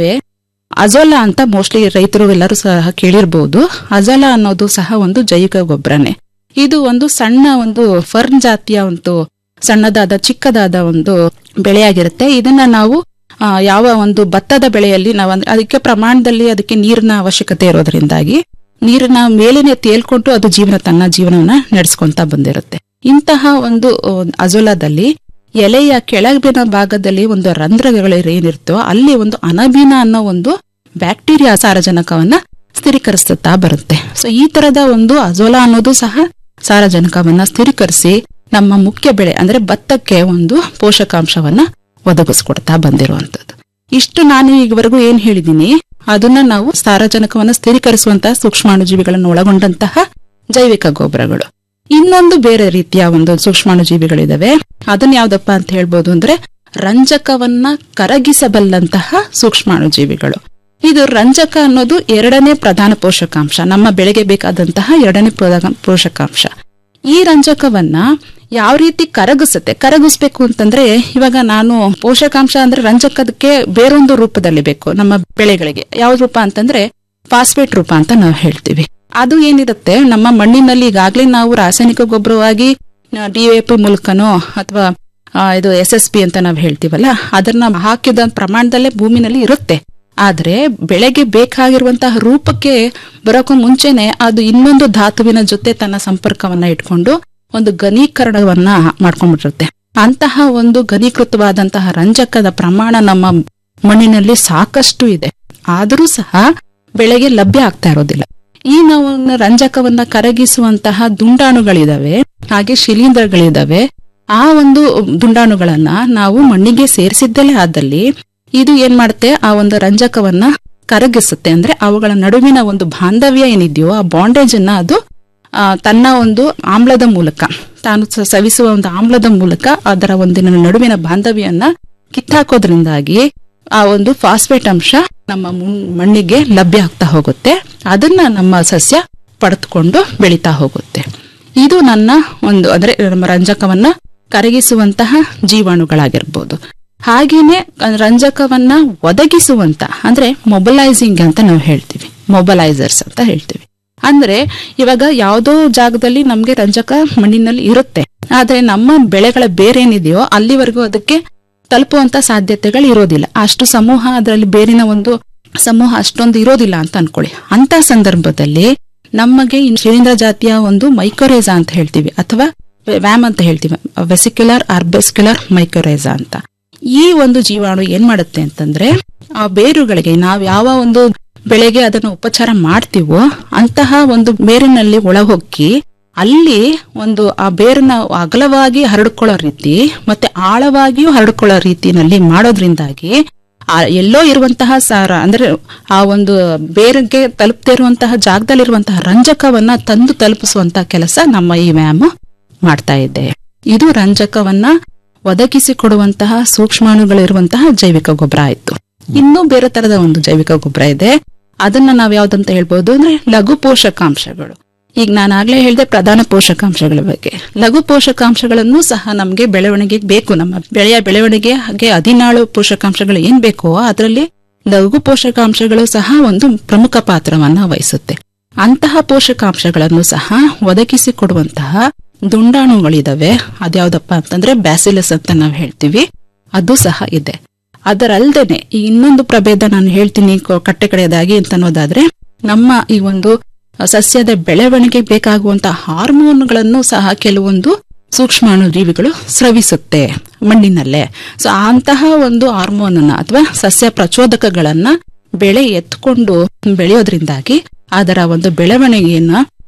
ಅಜೋಲಾ ಅಂತ ಮೋಸ್ಟ್ಲಿ ರೈತರು ಎಲ್ಲರೂ ಸಹ ಕೇಳಿರ್ಬೋದು ಅಜೋಲಾ ಅನ್ನೋದು ಸಹ ಒಂದು ಜೈವಿಕ ಗೊಬ್ಬರನೇ ಇದು ಒಂದು ಸಣ್ಣ ಒಂದು ಫರ್ನ್ ಜಾತಿಯ ಒಂದು ಸಣ್ಣದಾದ ಚಿಕ್ಕದಾದ ಒಂದು ಬೆಳೆಯಾಗಿರುತ್ತೆ ಇದನ್ನ ನಾವು ಆ, ಯಾವ ಒಂದು ಭತ್ತದ ಬೆಳೆಯಲ್ಲಿ ನಾವು ಅಂದ್ರೆ ಅದಕ್ಕೆ ಪ್ರಮಾಣದಲ್ಲಿ ಅದಕ್ಕೆ ನೀರಿನ ಅವಶ್ಯಕತೆ ಇರೋದ್ರಿಂದಾಗಿ ನೀರಿನ ಮೇಲೇನೆ ತೇಲ್ಕೊಂಡು ಅದು ಜೀವನ ತನ್ನ ಜೀವನವನ್ನ ನಡೆಸ್ಕೊಂತ ಬಂದಿರುತ್ತೆ ಇಂತಹ ಒಂದು ಆ, ಅಜೋಲಾದಲ್ಲಿ ಎಲೆಯ ಕೆಳಗಿನ ಭಾಗದಲ್ಲಿ ಒಂದು ರಂಧ್ರಗಳು ಏನಿರ್ತೋ ಅಲ್ಲಿ ಒಂದು ಅನಬೀನ ಅನ್ನೋ ಒಂದು ಬ್ಯಾಕ್ಟೀರಿಯಾ ಸಾರಜನಕವನ್ನ ಸ್ಥಿರೀಕರಿಸುತ್ತಾ ಬರುತ್ತೆ ಸೊ ಈ ತರದ ಒಂದು ಅಜೋಲಾ ಅನ್ನೋದು ಸಹ ಸಾರಜನಕವನ್ನ ಸ್ಥಿರೀಕರಿಸಿ ನಮ್ಮ ಮುಖ್ಯ ಬೆಳೆ ಅಂದ್ರೆ ಭತ್ತಕ್ಕೆ ಒಂದು ಪೋಷಕಾಂಶವನ್ನ ಒದಗಿಸ್ಕೊಡ್ತಾ ಬಂದಿರುವಂತದ್ದು ಇಷ್ಟು ನಾನು ಈವರೆಗೂ ಏನ್ ಹೇಳಿದೀನಿ ಅದನ್ನ ನಾವು ಸಾರಜನಕವನ್ನ ಸ್ಥಿರೀಕರಿಸುವಂತಹ ಸೂಕ್ಷ್ಮಾಣುಜೀವಿಗಳನ್ನು ಒಳಗೊಂಡಂತಹ ಜೈವಿಕ ಗೊಬ್ಬರಗಳು ಇನ್ನೊಂದು ಬೇರೆ ರೀತಿಯ ಒಂದು ಸೂಕ್ಷ್ಮಾಣುಜೀವಿಗಳಿದಾವೆ ಅದನ್ನ ಯಾವ್ದಪ್ಪ ಅಂತ ಹೇಳ್ಬೋದು ಅಂದ್ರೆ ರಂಜಕವನ್ನ ಕರಗಿಸಬಲ್ಲಂತಹ ಸೂಕ್ಷ್ಮಾಣುಜೀವಿಗಳು ಇದು ರಂಜಕ ಅನ್ನೋದು ಎರಡನೇ ಪ್ರಧಾನ ಪೋಷಕಾಂಶ ನಮ್ಮ ಬೆಳೆಗೆ ಬೇಕಾದಂತಹ ಎರಡನೇ ಪ್ರಧಾನ ಪೋಷಕಾಂಶ ಈ ರಂಜಕವನ್ನ ಯಾವ ರೀತಿ ಕರಗಿಸುತ್ತೆ ಕರಗಿಸ್ಬೇಕು ಅಂತಂದ್ರೆ ಇವಾಗ ನಾನು ಪೋಷಕಾಂಶ ಅಂದ್ರೆ ರಂಜಕದಕ್ಕೆ ಬೇರೊಂದು ರೂಪದಲ್ಲಿ ಬೇಕು ನಮ್ಮ ಬೆಳೆಗಳಿಗೆ ಯಾವ ರೂಪ ಅಂತಂದ್ರೆ ಫಾಸ್ಫೇಟ್ ರೂಪ ಅಂತ ನಾವು ಹೇಳ್ತೀವಿ ಅದು ಏನಿರುತ್ತೆ ನಮ್ಮ ಮಣ್ಣಿನಲ್ಲಿ ಈಗಾಗ್ಲೇ ನಾವು ರಾಸಾಯನಿಕ ಗೊಬ್ಬರವಾಗಿ ಡಿಎಪಿ ಮೂಲಕನೋ ಅಥವಾ ಇದು ಎಸ್ ಎಸ್ ಪಿ ಅಂತ ನಾವು ಹೇಳ್ತೀವಲ್ಲ ಅದನ್ನ ಹಾಕಿದ ಪ್ರಮಾಣದಲ್ಲೇ ಭೂಮಿನಲ್ಲಿ ಇರುತ್ತೆ ಆದ್ರೆ ಬೆಳೆಗೆ ಬೇಕಾಗಿರುವಂತಹ ರೂಪಕ್ಕೆ ಬರೋಕ್ಕೂ ಮುಂಚೆನೆ ಅದು ಇನ್ನೊಂದು ಧಾತುವಿನ ಜೊತೆ ತನ್ನ ಸಂಪರ್ಕವನ್ನ ಇಟ್ಕೊಂಡು ಒಂದು ಘನೀಕರಣವನ್ನ ಮಾಡ್ಕೊಂಡ್ಬಿಟ್ಟಿರುತ್ತೆ ಅಂತಹ ಒಂದು ಘನೀಕೃತವಾದಂತಹ ರಂಜಕದ ಪ್ರಮಾಣ ನಮ್ಮ ಮಣ್ಣಿನಲ್ಲಿ ಸಾಕಷ್ಟು ಇದೆ ಆದರೂ ಸಹ ಬೆಳೆಗೆ ಲಭ್ಯ ಆಗ್ತಾ ಇರೋದಿಲ್ಲ ಈ ನಾವು ರಂಜಕವನ್ನ ಕರಗಿಸುವಂತಹ ದುಂಡಾಣುಗಳಿದಾವೆ ಹಾಗೆ ಶಿಲೀಂಧ್ರಗಳಿದಾವೆ ಆ ಒಂದು ದುಂಡಾಣುಗಳನ್ನ ನಾವು ಮಣ್ಣಿಗೆ ಸೇರಿಸಿದ್ದಲೇ ಆದಲ್ಲಿ ಇದು ಏನ್ ಮಾಡುತ್ತೆ ಆ ಒಂದು ರಂಜಕವನ್ನ ಕರಗಿಸುತ್ತೆ ಅಂದ್ರೆ ಅವುಗಳ ನಡುವಿನ ಒಂದು ಬಾಂಧವ್ಯ ಏನಿದೆಯೋ ಆ ಬಾಂಡೇಜ್ ಅನ್ನ ಅದು ಆ, ತನ್ನ ಒಂದು ಆಮ್ಲದ ಮೂಲಕ ತಾನು ಸ- ಸವಿಸುವ ಒಂದು ಆಮ್ಲದ ಮೂಲಕ ಅದರ ಒಂದಿನ ನಡುವಿನ ಬಾಂಧವ್ಯವನ್ನ ಕಿತ್ತಾಕೋದ್ರಿಂದಾಗಿ ಆ ಒಂದು ಫಾಸ್ಫೇಟ್ ಅಂಶ ನಮ್ಮ ಮುನ್- ಮಣ್ಣಿಗೆ ಲಭ್ಯ ಆಗ್ತಾ ಹೋಗುತ್ತೆ ಅದನ್ನ ನಮ್ಮ ಸಸ್ಯ ಪಡೆದುಕೊಂಡು ಬೆಳೀತಾ ಹೋಗುತ್ತೆ ಇದು ನನ್ನ ಒಂದು ಅಂದ್ರೆ ನಮ್ಮ ರಂಜಕವನ್ನ ಕರಗಿಸುವಂತಹ ಜೀವಾಣುಗಳಾಗಿರ್ಬೋದು ಹಾಗೇನೆ ರಂಜಕವನ್ನ ಒದಗಿಸುವಂತ ಅಂದ್ರೆ ಮೊಬಲೈಸಿಂಗ್ ಅಂತ ನಾವು ಹೇಳ್ತೀವಿ ಮೊಬಲೈಸರ್ಸ್ ಅಂತ ಹೇಳ್ತೀವಿ ಅಂದ್ರೆ ಇವಾಗ ಯಾವುದೋ ಜಾಗದಲ್ಲಿ ನಮ್ಗೆ ರಂಜಕ ಮಣ್ಣಿನಲ್ಲಿ ಇರುತ್ತೆ ಆದ್ರೆ ನಮ್ಮ ಬೆಳೆಗಳ ಬೇರೇನಿದೆಯೋ ಅಲ್ಲಿವರೆಗೂ ಅದಕ್ಕೆ ತಲುಪುವಂತ ಸಾಧ್ಯತೆಗಳು ಇರೋದಿಲ್ಲ ಅಷ್ಟು ಸಮೂಹ ಅದರಲ್ಲಿ ಬೇರಿನ ಒಂದು ಸಮೂಹ ಅಷ್ಟೊಂದು ಇರೋದಿಲ್ಲ ಅಂತ ಅನ್ಕೊಳ್ಳಿ ಅಂತ ಸಂದರ್ಭದಲ್ಲಿ ನಮಗೆ ಈ ಶಿಲೀಂಧ್ರ ಜಾತಿಯ ಒಂದು ಮೈಕೋರೇಜಾ ಅಂತ ಹೇಳ್ತೀವಿ ಅಥವಾ ವ್ಯಾಮ್ ಅಂತ ಹೇಳ್ತೀವಿ ವೆಸಿಕ್ಯುಲರ್ ಆರ್ಬೆಸ್ಕ್ಯುಲರ್ ಮೈಕೋರೇಜಾ ಅಂತ ಈ ಒಂದು ಜೀವಾಣು ಏನ್ ಮಾಡುತ್ತೆ ಅಂತಂದ್ರೆ ಆ ಬೇರುಗಳಿಗೆ ನಾವು ಯಾವ ಒಂದು ಬೆಳೆಗೆ ಅದನ್ನು ಉಪಚಾರ ಮಾಡ್ತೀವೋ ಅಂತಹ ಒಂದು ಬೇರಿನಲ್ಲಿ ಒಳಹೊಕ್ಕಿ ಅಲ್ಲಿ ಒಂದು ಆ ಬೇರನ್ನ ಅಗಲವಾಗಿ ಹರಡ್ಕೊಳ್ಳೋ ರೀತಿ ಮತ್ತೆ ಆಳವಾಗಿಯೂ ಹರಡ್ಕೊಳ್ಳೋ ರೀತಿನಲ್ಲಿ ಮಾಡೋದ್ರಿಂದಾಗಿ ಆ ಎಲ್ಲೋ ಇರುವಂತಹ ಸಾರ ಅಂದ್ರೆ ಆ ಒಂದು ಬೇರಿಗೆ ತಲುಪದೇ ಇರುವಂತಹ ಜಾಗದಲ್ಲಿರುವಂತಹ ರಂಜಕವನ್ನ ತಂದು ತಲುಪಿಸುವಂತಹ ಕೆಲಸ ನಮ್ಮ ಈ ವ್ಯಾಯಾಮ ಮಾಡ್ತಾ ಇದೆ ಇದು ರಂಜಕವನ್ನ ಒದಗಿಸಿಕೊಡುವಂತಹ ಸೂಕ್ಷ್ಮಾಣುಗಳಿರುವಂತಹ ಜೈವಿಕ ಗೊಬ್ಬರ ಆಯ್ತು ಇನ್ನೂ ಬೇರೆ ತರದ ಒಂದು ಜೈವಿಕ ಗೊಬ್ಬರ ಇದೆ ಅದನ್ನ ನಾವ್ ಯಾವ್ದಂತ ಹೇಳ್ಬೋದು ಅಂದ್ರೆ ಲಘು ಪೋಷಕಾಂಶಗಳು ಈಗ ನಾನು ಆಗ್ಲೇ ಹೇಳಿದೆ ಪ್ರಧಾನ ಪೋಷಕಾಂಶಗಳ ಬಗ್ಗೆ ಲಘು ಪೋಷಕಾಂಶಗಳನ್ನು ಸಹ ನಮ್ಗೆ ಬೆಳವಣಿಗೆಗೆ ಬೇಕು ನಮ್ಮ ಬೆಳೆಯ ಬೆಳವಣಿಗೆ ಹಾಗೆ ಹದಿನಾಳು ಪೋಷಕಾಂಶಗಳು ಏನ್ ಬೇಕೋ ಅದರಲ್ಲಿ ಲಘು ಪೋಷಕಾಂಶಗಳು ಸಹ ಒಂದು ಪ್ರಮುಖ ಪಾತ್ರವನ್ನ ವಹಿಸುತ್ತೆ ಅಂತಹ ಪೋಷಕಾಂಶಗಳನ್ನು ಸಹ ಒದಗಿಸಿಕೊಡುವಂತಹ ದುಂಡಾಣುಗಳಿದಾವೆ ಅದ್ಯಾವ್ದಪ್ಪ ಅಂತಂದ್ರೆ ಬ್ಯಾಸಿಲಸ್ ಅಂತ ನಾವು ಹೇಳ್ತೀವಿ ಅದು ಸಹ ಇದೆ ಅದರಲ್ದೇನೆ ಈ ಇನ್ನೊಂದು ಪ್ರಭೇದ ನಾನು ಹೇಳ್ತೀನಿ ಕೊ- ಕಟ್ಟೆ ಕಡೆಯದಾಗಿ ಅಂತ ಅನ್ನೋದಾದ್ರೆ ನಮ್ಮ ಈ ಒಂದು ಸಸ್ಯದ ಬೆಳವಣಿಗೆ ಬೇಕಾಗುವಂತಹ ಹಾರ್ಮೋನ್ಗಳನ್ನು ಸಹ ಕೆಲವೊಂದು ಸೂಕ್ಷ್ಮಾಣು ಜೀವಿಗಳು ಸ್ರವಿಸುತ್ತೆ ಮಣ್ಣಿನಲ್ಲೇ ಸೊ ಅಂತಹ ಒಂದು ಹಾರ್ಮೋನ್ ಅನ್ನ ಅಥವಾ ಸಸ್ಯ ಪ್ರಚೋದಕಗಳನ್ನ ಬೆಳೆ ಎತ್ಕೊಂಡು ಬೆಳೆಯೋದ್ರಿಂದಾಗಿ ಅದರ ಒಂದು ಬೆಳವಣಿಗೆಯನ್ನ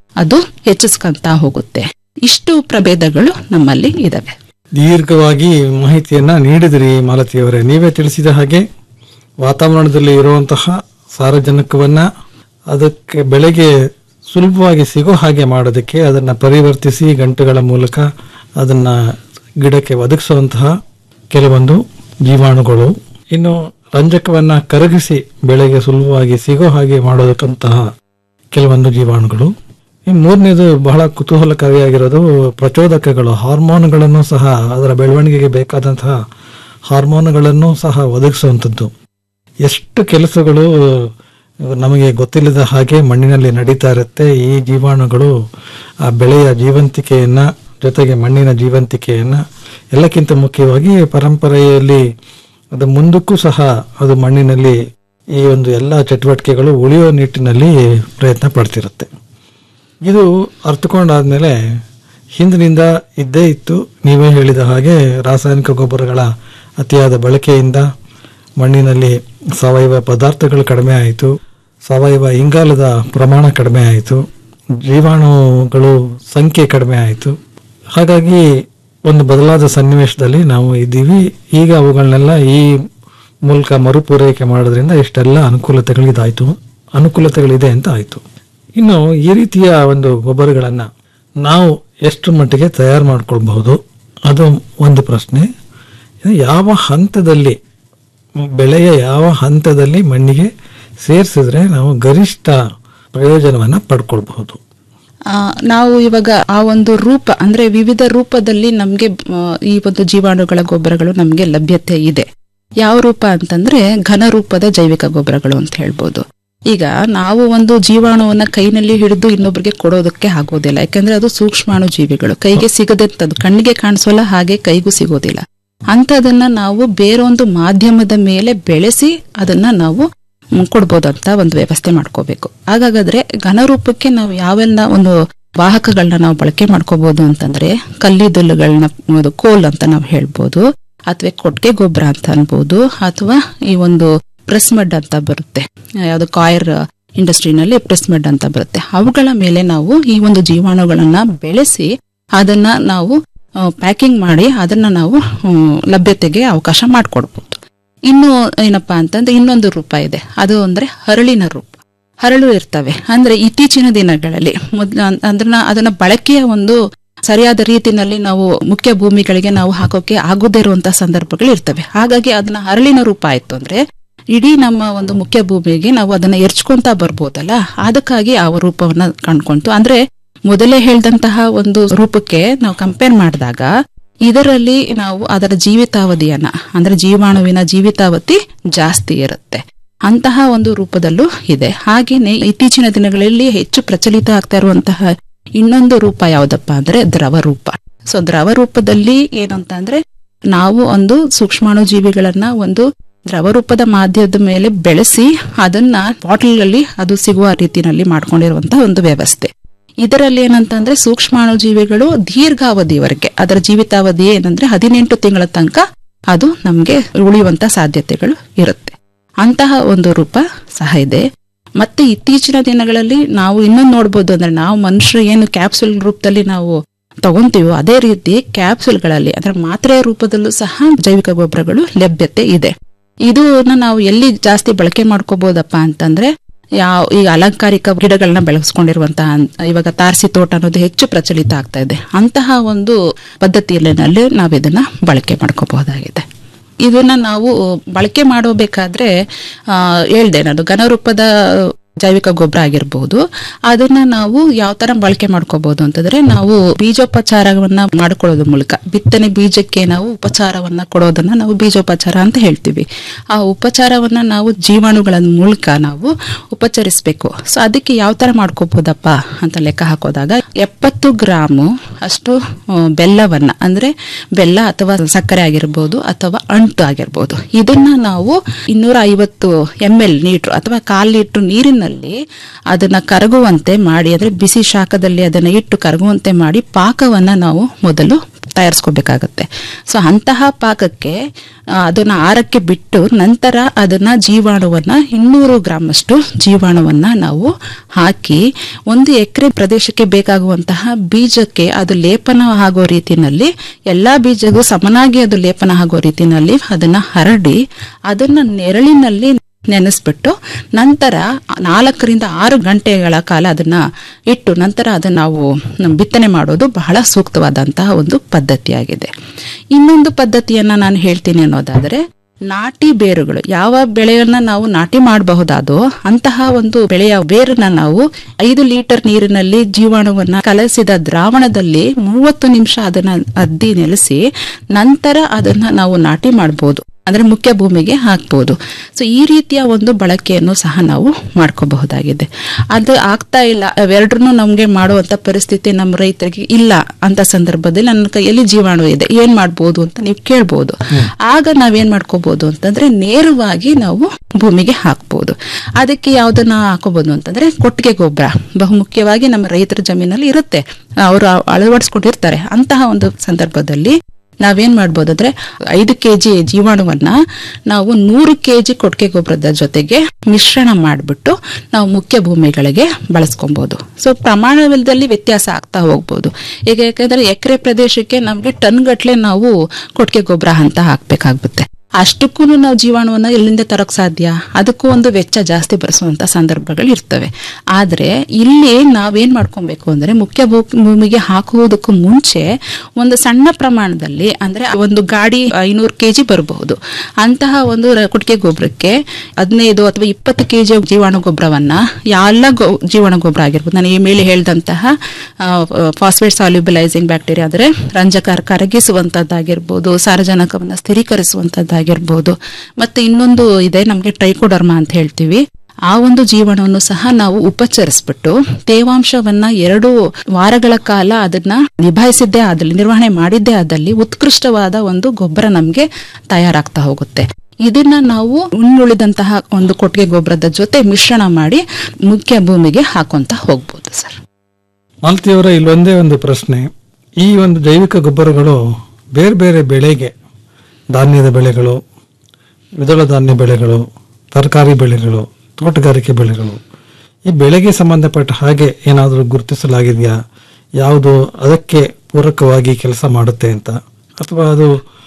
ಅದು ಹೆಚ್ಚಿಸ್ಕೊಂತ ಹೋಗುತ್ತೆ ಇಷ್ಟು ಪ್ರಭೇದಗಳು ನಮ್ಮಲ್ಲಿ ಇದಾವೆ ದೀರ್ಘವಾಗಿ ಮಾಹಿತಿಯನ್ನ ನೀಡಿದಿರಿ ಮಾಲತಿಯವರೇ ನೀವೇ ತಿಳಿಸಿದ ಹಾಗೆ ವಾತಾವರಣದಲ್ಲಿ ಇರುವಂತಹ ಸಾರಜನಕವನ್ನ ಅದಕ್ಕೆ ಬೆಳೆಗೆ ಸುಲಭವಾಗಿ ಸಿಗೋ ಹಾಗೆ ಮಾಡೋದಕ್ಕೆ ಅದನ್ನ ಪರಿವರ್ತಿಸಿ ಗಂಟುಗಳ ಮೂಲಕ ಅದನ್ನ ಗಿಡಕ್ಕೆ ಒದಗಿಸುವಂತಹ ಕೆಲವೊಂದು ಜೀವಾಣುಗಳು ಇನ್ನು ರಂಜಕವನ್ನ ಕರಗಿಸಿ ಬೆಳೆಗೆ ಸುಲಭವಾಗಿ ಸಿಗೋ ಹಾಗೆ ಮಾಡೋದಕ್ಕಂತಹ ಕೆಲವೊಂದು ಜೀವಾಣುಗಳು ಈ ಮೂರನೇದು ಬಹಳ ಕುತೂಹಲಕಾರಿಯಾಗಿರೋದು ಪ್ರಚೋದಕಗಳು ಹಾರ್ಮೋನ್ಗಳನ್ನು ಸಹ ಅದರ ಬೆಳವಣಿಗೆಗೆ ಬೇಕಾದಂತಹ ಹಾರ್ಮೋನ್ಗಳನ್ನು ಸಹ ಒದಗಿಸುವಂಥದ್ದು ಎಷ್ಟು ಕೆಲಸಗಳು ನಮಗೆ ಗೊತ್ತಿಲ್ಲದ ಹಾಗೆ ಮಣ್ಣಿನಲ್ಲಿ ನಡೀತಾ ಇರುತ್ತೆ ಈ ಜೀವಾಣುಗಳು ಆ ಬೆಳೆಯ ಜೀವಂತಿಕೆಯನ್ನ ಜೊತೆಗೆ ಮಣ್ಣಿನ ಜೀವಂತಿಕೆಯನ್ನ ಎಲ್ಲಕ್ಕಿಂತ ಮುಖ್ಯವಾಗಿ ಪರಂಪರೆಯಲ್ಲಿ ಅದು ಮುಂದಕ್ಕೂ ಸಹ ಅದು ಮಣ್ಣಿನಲ್ಲಿ ಈ ಒಂದು ಎಲ್ಲ ಚಟುವಟಿಕೆಗಳು ಉಳಿಯೋ ನಿಟ್ಟಿನಲ್ಲಿ ಪ್ರಯತ್ನ ಪಡ್ತಿರುತ್ತೆ ಇದು ಅರ್ಥಕೊಂಡಾದ್ಮೇಲೆ ಹಿಂದಿನಿಂದ ಇದ್ದೇ ಇತ್ತು ನೀವೇ ಹೇಳಿದ ಹಾಗೆ ರಾಸಾಯನಿಕ ಗೊಬ್ಬರಗಳ ಅತಿಯಾದ ಬಳಕೆಯಿಂದ ಮಣ್ಣಿನಲ್ಲಿ ಸಾವಯವ ಪದಾರ್ಥಗಳು ಕಡಿಮೆ ಆಯಿತು ಸಾವಯವ ಇಂಗಾಲದ ಪ್ರಮಾಣ ಕಡಿಮೆ ಆಯಿತು ಜೀವಾಣುಗಳು ಸಂಖ್ಯೆ ಕಡಿಮೆ ಆಯಿತು ಹಾಗಾಗಿ ಒಂದು ಬದಲಾದ ಸನ್ನಿವೇಶದಲ್ಲಿ ನಾವು ಇದ್ದೀವಿ ಈಗ ಅವುಗಳನ್ನೆಲ್ಲ ಈ ಮೂಲಕ ಮರುಪೂರೈಕೆ ಮಾಡೋದ್ರಿಂದ ಇಷ್ಟೆಲ್ಲ ಅನುಕೂಲತೆಗಳಿದಾಯ್ತು ಅನುಕೂಲತೆಗಳಿದೆ ಅಂತ ಆಯ್ತು ಇನ್ನು ಈ ರೀತಿಯ ಒಂದು ಗೊಬ್ಬರಗಳನ್ನ ನಾವು ಎಷ್ಟು ಮಟ್ಟಿಗೆ ತಯಾರು ಮಾಡ್ಕೊಳ್ಬಹುದು ಅದು ಒಂದು ಪ್ರಶ್ನೆ ಇನ್ನು ಯಾವ ಹಂತದಲ್ಲಿ ಬೆಳೆಯ ಯಾವ ಹಂತದಲ್ಲಿ ಮಣ್ಣಿಗೆ ಸೇರಿಸಿದ್ರೆ ನಾವು ಗರಿಷ್ಠ ಪ್ರಯೋಜನವನ್ನ ಪಡ್ಕೊಳ್ಬಹುದು ಆ, ನಾವು ಇವಾಗ ಆ ಒಂದು ರೂಪ ಅಂದ್ರೆ ವಿವಿಧ ರೂಪದಲ್ಲಿ ನಮ್ಗೆ ಆ, ಈ ಒಂದು ಜೀವಾಣುಗಳ ಗೊಬ್ಬರಗಳು ನಮ್ಗೆ ಲಭ್ಯತೆ ಇದೆ ಯಾವ ರೂಪ ಅಂತಂದ್ರೆ ಘನ ರೂಪದ ಜೈವಿಕ ಗೊಬ್ಬರಗಳು ಅಂತ ಹೇಳ್ಬೋದು ಈಗ ನಾವು ಒಂದು ಜೀವಾಣುವನ್ನ ಕೈನಲ್ಲಿ ಹಿಡಿದು ಇನ್ನೊಬ್ಬರಿಗೆ ಕೊಡೋದಕ್ಕೆ ಆಗೋದಿಲ್ಲ ಯಾಕಂದ್ರೆ ಅದು ಸೂಕ್ಷ್ಮಾಣು ಜೀವಿಗಳು ಕೈಗೆ ಸಿಗದಂತದ್ದು ಕಣ್ಣಿಗೆ ಕಾಣಿಸೋಲ್ಲ ಹಾಗೆ ಕೈಗೂ ಸಿಗೋದಿಲ್ಲ ಅಂತದನ್ನ ನಾವು ಬೇರೊಂದು ಮಾಧ್ಯಮದ ಮೇಲೆ ಬೆಳೆಸಿ ಅದನ್ನ ನಾವು ಮ್, ಕೊಡ್ಬೋದಂತ ಒಂದು ವ್ಯವಸ್ಥೆ ಮಾಡ್ಕೋಬೇಕು ಹಾಗಾದ್ರೆ ಘನರೂಪಕ್ಕೆ ನಾವು ಯಾವೆಲ್ಲ ಒಂದು ವಾಹಕಗಳನ್ನ ನಾವು ಬಳಕೆ ಮಾಡ್ಕೋಬಹುದು ಅಂತಂದ್ರೆ ಕಲ್ಲಿದ್ದಲುಗಳನ್ನ ಒಂದು ಕೋಲ್ ಅಂತ ನಾವು ಹೇಳ್ಬೋದು ಅಥವಾ ಕೊಟ್ಟಿಗೆ ಗೊಬ್ಬರ ಅಂತ ಅನ್ಬೋದು ಅಥವಾ ಈ ಒಂದು ಪ್ರೆಸ್ ಮಡ್ ಅಂತ ಬರುತ್ತೆ ಯಾವ್ದು ಕಾಯರ್ ಇಂಡಸ್ಟ್ರಿನಲ್ಲಿ ಪ್ರೆಸ್ ಮಡ್ ಅಂತ ಬರುತ್ತೆ ಅವುಗಳ ಮೇಲೆ ನಾವು ಈ ಒಂದು ಜೀವಾಣುಗಳನ್ನ ಬೆಳೆಸಿ ಅದನ್ನ ನಾವು ಪ್ಯಾಕಿಂಗ್ ಮಾಡಿ ಅದನ್ನ ನಾವು ಹ್ಮ್, ಲಭ್ಯತೆಗೆ ಅವಕಾಶ ಮಾಡಿಕೊಡ್ಬೋದು ಇನ್ನು ಏನಪ್ಪಾ ಅಂತಂದ್ರೆ ಇನ್ನೊಂದು ರೂಪ ಇದೆ ಅದು ಅಂದ್ರೆ ಹರಳಿನ ರೂಪ ಹರಳು ಇರ್ತವೆ ಅಂದ್ರೆ ಇತ್ತೀಚಿನ ದಿನಗಳಲ್ಲಿ ಮೊದ್ಲು ಅನ್- ಅದನ್ನ ಅದನ್ನ ಬಳಕೆಯ ಒಂದು ಸರಿಯಾದ ರೀತಿನಲ್ಲಿ ನಾವು ಮುಖ್ಯ ಭೂಮಿಗಳಿಗೆ ನಾವು ಹಾಕೋಕೆ ಆಗದೇ ಇರುವಂತಹ ಸಂದರ್ಭಗಳು ಇರ್ತವೆ ಹಾಗಾಗಿ ಅದನ್ನ ಹರಳಿನ ರೂಪ ಆಯ್ತು ಅಂದ್ರೆ ಇಡೀ ನಮ್ಮ ಒಂದು ಮುಖ್ಯ ಭೂಮಿಗೆ ನಾವು ಅದನ್ನ ಎರ್ಚ್ಕೊಂತ ಬರ್ಬೋದಲ್ಲ ಅದಕ್ಕಾಗಿ ಆ ರೂಪವನ್ನ ಕಂಡ್ಕೊಂತು ಅಂದ್ರೆ ಮೊದಲೇ ಹೇಳ್ದಂತಹ ಒಂದು ರೂಪಕ್ಕೆ ನಾವು ಕಂಪೇರ್ ಮಾಡಿದಾಗ ಇದರಲ್ಲಿ ನಾವು ಅದರ ಜೀವಿತಾವಧಿಯನ್ನ ಅಂದ್ರೆ ಜೀವಾಣುವಿನ ಜೀವಿತಾವಧಿ ಜಾಸ್ತಿ ಇರುತ್ತೆ ಅಂತಹ ಒಂದು ರೂಪದಲ್ಲೂ ಇದೆ ಹಾಗೇನೆ ಇತ್ತೀಚಿನ ದಿನಗಳಲ್ಲಿ ಹೆಚ್ಚು ಪ್ರಚಲಿತ ಆಗ್ತಾ ಇರುವಂತಹ ಇನ್ನೊಂದು ರೂಪ ಯಾವ್ದಪ್ಪ ಅಂದ್ರೆ ದ್ರವ ರೂಪ ಸೊ ದ್ರವ ರೂಪದಲ್ಲಿ ಏನಂತ ಅಂದ್ರೆ ನಾವು ಒಂದು ಸೂಕ್ಷ್ಮಾಣು ಜೀವಿಗಳನ್ನ ಒಂದು ದ್ರವ ರೂಪದ ಮಾಧ್ಯಮದ ಮೇಲೆ ಬೆಳೆಸಿ ಅದನ್ನ ಬಾಟಲ್ ಅಲ್ಲಿ ಅದು ಸಿಗುವ ರೀತಿನಲ್ಲಿ ಮಾಡ್ಕೊಂಡಿರುವಂತಹ ಒಂದು ವ್ಯವಸ್ಥೆ ಇದರಲ್ಲಿ ಏನಂತಂದ್ರೆ ಸೂಕ್ಷ್ಮಾಣು ಜೀವಿಗಳು ದೀರ್ಘಾವಧಿವರೆಗೆ ಅದರ ಜೀವಿತಾವಧಿ ಏನಂದ್ರೆ ಹದಿನೆಂಟು ತಿಂಗಳ ತನಕ ಅದು ನಮ್ಗೆ ಉಳಿಯುವಂತ ಸಾಧ್ಯತೆಗಳು ಇರುತ್ತೆ ಅಂತಹ ಒಂದು ರೂಪ ಸಹ ಇದೆ ಮತ್ತೆ ಇತ್ತೀಚಿನ ದಿನಗಳಲ್ಲಿ ನಾವು ಇನ್ನೊಂದು ನೋಡ್ಬೋದು ಅಂದ್ರೆ ನಾವು ಮನುಷ್ಯರು ಏನು ಕ್ಯಾಪ್ಸುಲ್ ರೂಪದಲ್ಲಿ ನಾವು ತಗೊಂತೀವೋ ಅದೇ ರೀತಿ ಕ್ಯಾಪ್ಸುಲ್ಗಳಲ್ಲಿ ಅಂದ್ರೆ ಮಾತ್ರೆಯ ರೂಪದಲ್ಲೂ ಸಹ ಜೈವಿಕ ಗೊಬ್ಬರಗಳು ಲಭ್ಯತೆ ಇದೆ ಇದನ್ನ ನಾವು ಎಲ್ಲಿ ಜಾಸ್ತಿ ಬಳಕೆ ಮಾಡ್ಕೋಬಹುದಪ್ಪ ಅಂತಂದ್ರೆ ಯಾವ ಈ ಅಲಂಕಾರಿಕ ಗಿಡಗಳನ್ನ ಬೆಳೆಸ್ಕೊಂಡಿರುವಂತಹ ಇವಾಗ ತಾರಸಿ ತೋಟ ಅನ್ನೋದು ಹೆಚ್ಚು ಪ್ರಚಲಿತ ಆಗ್ತಾ ಇದೆ ಅಂತಹ ಒಂದು ಪದ್ಧತಿಯಲ್ಲಿ ನಾವು ಇದನ್ನ ಬಳಕೆ ಮಾಡ್ಕೋಬಹುದಾಗಿದೆ ಇದನ್ನ ನಾವು ಬಳಕೆ ಮಾಡಬೇಕಾದ್ರೆ ಆ ಹೇಳ್ದೆ ನಾನು ಘನರೂಪದ ಜೈವಿಕ ಗೊಬ್ಬರ ಆಗಿರ್ಬಹುದು ಅದನ್ನ ನಾವು ಯಾವ ತರ ಬಳಕೆ ಮಾಡ್ಕೋಬಹುದು ಅಂತಂದ್ರೆ ನಾವು ಬೀಜೋಪಚಾರವನ್ನ ಮಾಡ್ಕೊಳ್ಳೋದ್ರ ಮೂಲಕ ಬಿತ್ತನೆ ಬೀಜಕ್ಕೆ ನಾವು ಉಪಚಾರವನ್ನ ಕೊಡೋದನ್ನ ನಾವು ಬೀಜೋಪಚಾರ ಅಂತ ಹೇಳ್ತೀವಿ ಆ ಉಪಚಾರವನ್ನ ನಾವು ಜೀವಾಣುಗಳ ಮೂಲಕ ನಾವು ಉಪಚರಿಸಬೇಕು ಸೊ ಅದಕ್ಕೆ ಯಾವ ತರ ಮಾಡ್ಕೋಬಹುದಪ್ಪ ಅಂತ ಲೆಕ್ಕ ಹಾಕೋದಾಗ ಎಪ್ಪತ್ತು ಗ್ರಾಮು ಅಷ್ಟು ಆ, ಬೆಲ್ಲವನ್ನ ಅಂದ್ರೆ ಬೆಲ್ಲ ಅಥವಾ ಸಕ್ಕರೆ ಆಗಿರ್ಬೋದು ಅಥವಾ ಅಂಟು ಆಗಿರ್ಬೋದು ಇದನ್ನ ನಾವು ಇನ್ನೂರ ಐವತ್ತು ಎಂ ಎಲ್ ನೀಟು ಅಥವಾ ಕಾಲ್ ಲೀಟ್ರ್ ನೀರಿನಲ್ಲಿ ಅದನ್ನ ಕರಗುವಂತೆ ಮಾಡಿ ಅಂದ್ರೆ ಬಿಸಿ ಶಾಖದಲ್ಲಿ ಅದನ್ನ ಇಟ್ಟು ಕರಗುವಂತೆ ಮಾಡಿ ಪಾಕವನ್ನ ನಾವು ಮೊದಲು ತಯಾರಿಸ್ಕೋಬೇಕಾಗತ್ತೆ ಸೊ ಅಂತಹ ಪಾಕಕ್ಕೆ ಆ, ಅದನ್ನ ಆರಕ್ಕೆ ಬಿಟ್ಟು ನಂತರ ಅದನ್ನ ಜೀವಾಣುವನ್ನ ಇನ್ನೂರು ಗ್ರಾಮ್ ಅಷ್ಟು ಜೀವಾಣುವನ್ನ ನಾವು ಹಾಕಿ ಒಂದು ಎಕರೆ ಪ್ರದೇಶಕ್ಕೆ ಬೇಕಾಗುವಂತಹ ಬೀಜಕ್ಕೆ ಅದು ಲೇಪನ ಆಗೋ ರೀತಿನಲ್ಲಿ ಎಲ್ಲಾ ಬೀಜಗೂ ಸಮನಾಗಿ ಅದು ಲೇಪನ ಆಗೋ ರೀತಿನಲ್ಲಿ ಅದನ್ನ ಹರಡಿ ಅದನ್ನ ನೆರಳಿನಲ್ಲಿ ನೆನೆಸ್ಬಿಟ್ಟು ನಂತರ ನಾಲ್ಕರಿಂದ ಆರು ಗಂಟೆಗಳ ಕಾಲ ಅದನ್ನ ಇಟ್ಟು ನಂತರ ಅದನ್ನ ನಾವು ಬಿತ್ತನೆ ಮಾಡೋದು ಬಹಳ ಸೂಕ್ತವಾದಂತಹ ಒಂದು ಪದ್ಧತಿಯಾಗಿದೆ ಇನ್ನೊಂದು ಪದ್ಧತಿಯನ್ನ ನಾನು ಹೇಳ್ತೀನಿ ಅನ್ನೋದಾದ್ರೆ ನಾಟಿ ಬೇರುಗಳು ಯಾವ ಬೆಳೆಯನ್ನ ನಾವು ನಾಟಿ ಮಾಡಬಹುದಾದೋ ಅಂತಹ ಒಂದು ಬೆಳೆಯ ಬೇರನ್ನ ನಾವು ಐದು ಲೀಟರ್ ನೀರಿನಲ್ಲಿ ಜೀವಾಣುವನ್ನ ಕಲಸಿದ ದ್ರಾವಣದಲ್ಲಿ ಮೂವತ್ತು ನಿಮಿಷ ಅದನ್ನ ಅದ್ದಿ ನೆಲೆಸಿ ನಂತರ ಅದನ್ನ ನಾವು ನಾಟಿ ಮಾಡಬಹುದು ಅಂದ್ರೆ ಮುಖ್ಯ ಭೂಮಿಗೆ ಹಾಕ್ಬೋದು ಸೊ ಈ ರೀತಿಯ ಒಂದು ಬಳಕೆಯನ್ನು ಸಹ ನಾವು ಮಾಡ್ಕೋಬಹುದಾಗಿದೆ ಅದು ಆಗ್ತಾ ಇಲ್ಲ ಅವೆರಡನ್ನೂ ನಮ್ಗೆ ಮಾಡುವಂತ ಪರಿಸ್ಥಿತಿ ನಮ್ಮ ರೈತರಿಗೆ ಇಲ್ಲ ಅಂತ ಸಂದರ್ಭದಲ್ಲಿ ನನ್ನ ಕೈಯಲ್ಲಿ ಜೀವಾಣು ಇದೆ ಏನ್ ಮಾಡ್ಬೋದು ಅಂತ ನೀವು ಕೇಳ್ಬೋದು ಆಗ ನಾವೇನ್ ಮಾಡ್ಕೋಬಹುದು ಅಂತಂದ್ರೆ ನೇರವಾಗಿ ನಾವು ಭೂಮಿಗೆ ಹಾಕ್ಬೋದು ಅದಕ್ಕೆ ಯಾವ್ದನ್ನ ಹಾಕೋಬಹುದು ಅಂತಂದ್ರೆ ಕೊಟ್ಟಿಗೆ ಗೊಬ್ಬರ ಬಹುಮುಖ್ಯವಾಗಿ ನಮ್ಮ ರೈತರ ಜಮೀನಲ್ಲಿ ಇರುತ್ತೆ ಅವರು ಅಳವಡಿಸ್ಕೊಂಡಿರ್ತಾರೆ ಅಂತಹ ಒಂದು ಸಂದರ್ಭದಲ್ಲಿ ನಾವೇನ್ ಮಾಡ್ಬೋದು ಅಂದ್ರೆ ಐದು ಕೆಜಿ ಜೀವಾಣುವನ್ನ ನಾವು ನೂರು ಕೆಜಿ ಕೊಟ್ಟಿಗೆ ಗೊಬ್ಬರದ ಜೊತೆಗೆ ಮಿಶ್ರಣ ಮಾಡಿಬಿಟ್ಟು ನಾವು ಮುಖ್ಯ ಭೂಮಿಗಳಿಗೆ ಬಳಸ್ಕೊಬಹುದು ಸೊ ಪ್ರಮಾಣದಲ್ಲಿ ವ್ಯತ್ಯಾಸ ಆಗ್ತಾ ಹೋಗ್ಬೋದು ಈಗ ಯಾಕಂದ್ರೆ ಎಕರೆ ಪ್ರದೇಶಕ್ಕೆ ನಮ್ಗೆ ಟನ್ ಗಟ್ಲೆ ನಾವು ಕೊಟ್ಟಿಗೆ ಗೊಬ್ಬರ ಅಂತ ಹಾಕ್ಬೇಕಾಗುತ್ತೆ ಅಷ್ಟಕ್ಕೂ ನಾವು ಜೀವಾಣುವನ್ನ ಎಲ್ಲಿಂದ ತರಕ್ ಸಾಧ್ಯ ಅದಕ್ಕೂ ಒಂದು ವೆಚ್ಚ ಜಾಸ್ತಿ ಬರೆಸುವಂತ ಸಂದರ್ಭಗಳು ಇರ್ತವೆ ಆದ್ರೆ ಇಲ್ಲಿ ನಾವೇನ್ ಮಾಡ್ಕೊಬೇಕು ಅಂದ್ರೆ ಮುಖ್ಯ ಭೂ- ಭೂಮಿಗೆ ಹಾಕುವುದಕ್ಕೂ ಮುಂಚೆ ಒಂದು ಸಣ್ಣ ಪ್ರಮಾಣದಲ್ಲಿ ಅಂದ್ರೆ ಒಂದು ಗಾಡಿ ಐನೂರು ಕೆಜಿ ಬರಬಹುದು ಅಂತಹ ಒಂದು ರ- ಕೊಟ್ಟಿಗೆ ಗೊಬ್ಬರಕ್ಕೆ ಹದಿನೈದು ಅಥವಾ ಇಪ್ಪತ್ತು ಕೆಜಿ ಜೀವಾಣು ಗೊಬ್ಬರವನ್ನ ಎಲ್ಲ ಗೊ- ಜೀವಾಣು ಗೊಬ್ಬರ ಆಗಿರ್ಬೋದು ನಾನು ಈ ಮೇಲೆ ಹೇಳಿದಂತಹ ಫಾಸ್ಫೇಟ್ ಸಾಲ್ಯುಬಲೈಸಿಂಗ್ ಬ್ಯಾಕ್ಟೀರಿಯಾ ಅಂದ್ರೆ ರಂಜಕ ಕರಗಿಸುವಂತದ್ದಾಗಿರ್ಬೋದು ಸಾರಜನಕವನ್ನ ಸ್ಥಿರೀಕರಿಸುವಂತದ್ದಾಗಿರ್ಬೋದು ಮತ್ತೆ ಇನ್ನೊಂದು ಇದೆ ನಮಗೆ ಟ್ರೈಕೋಡರ್ಮಾ ಅಂತ ಹೇಳ್ತೀವಿ ಆ ಒಂದು ಜೀವನವನ್ನು ಸಹ ನಾವು ಉಪಚರಿಸ್ಬಿಟ್ಟು ತೇವಾಂಶವನ್ನ ಎರಡು ವಾರಗಳ ಕಾಲ ಅದನ್ನ ನಿಭಾಯಿಸಿದ್ದೇ ಆದಲ್ಲಿ ನಿರ್ವಹಣೆ ಮಾಡಿದ್ದೇ ಆದಲ್ಲಿ ಉತ್ಕೃಷ್ಟವಾದ ಒಂದು ಗೊಬ್ಬರ ನಮ್ಗೆ ತಯಾರಾಗ್ತಾ ಹೋಗುತ್ತೆ ಇದನ್ನ ನಾವು ಉಣ್ಣುಳಿದಂತಹ ಒಂದು ಕೊಟ್ಟಿಗೆ ಗೊಬ್ಬರದ ಜೊತೆ ಮಿಶ್ರಣ ಮಾಡಿ ಮುಖ್ಯ ಭೂಮಿಗೆ ಹಾಕೊಂತ ಹೋಗ್ಬೋದು ಸರ್ ಮಾಲತಿಯವರ ಇಲ್ಲೊಂದೇ ಒಂದು ಪ್ರಶ್ನೆ ಈ ಒಂದು ಜೈವಿಕ ಗೊಬ್ಬರಗಳು ಬೇರೆ ಬೇರೆ ಬೆಳೆಗೆ ಧಾನ್ಯದ ಬೆಳೆಗಳು ದ್ವಿದಳ ಧಾನ್ಯ ಬೆಳೆಗಳು ತರಕಾರಿ ಬೆಳೆಗಳು ತೋಟಗಾರಿಕೆ ಬೆಳೆಗಳು ಈ ಬೆಳೆಗೆ ಸಂಬಂಧಪಟ್ಟ ಹಾಗೆ ಏನಾದರೂ ಗುರುತಿಸಲಾಗಿದೆಯಾ ಯಾವುದು ಅದಕ್ಕೆ ಪೂರಕವಾಗಿ ಕೆಲಸ ಮಾಡುತ್ತೆ ಅಂತ ಅಥವಾ ಅದು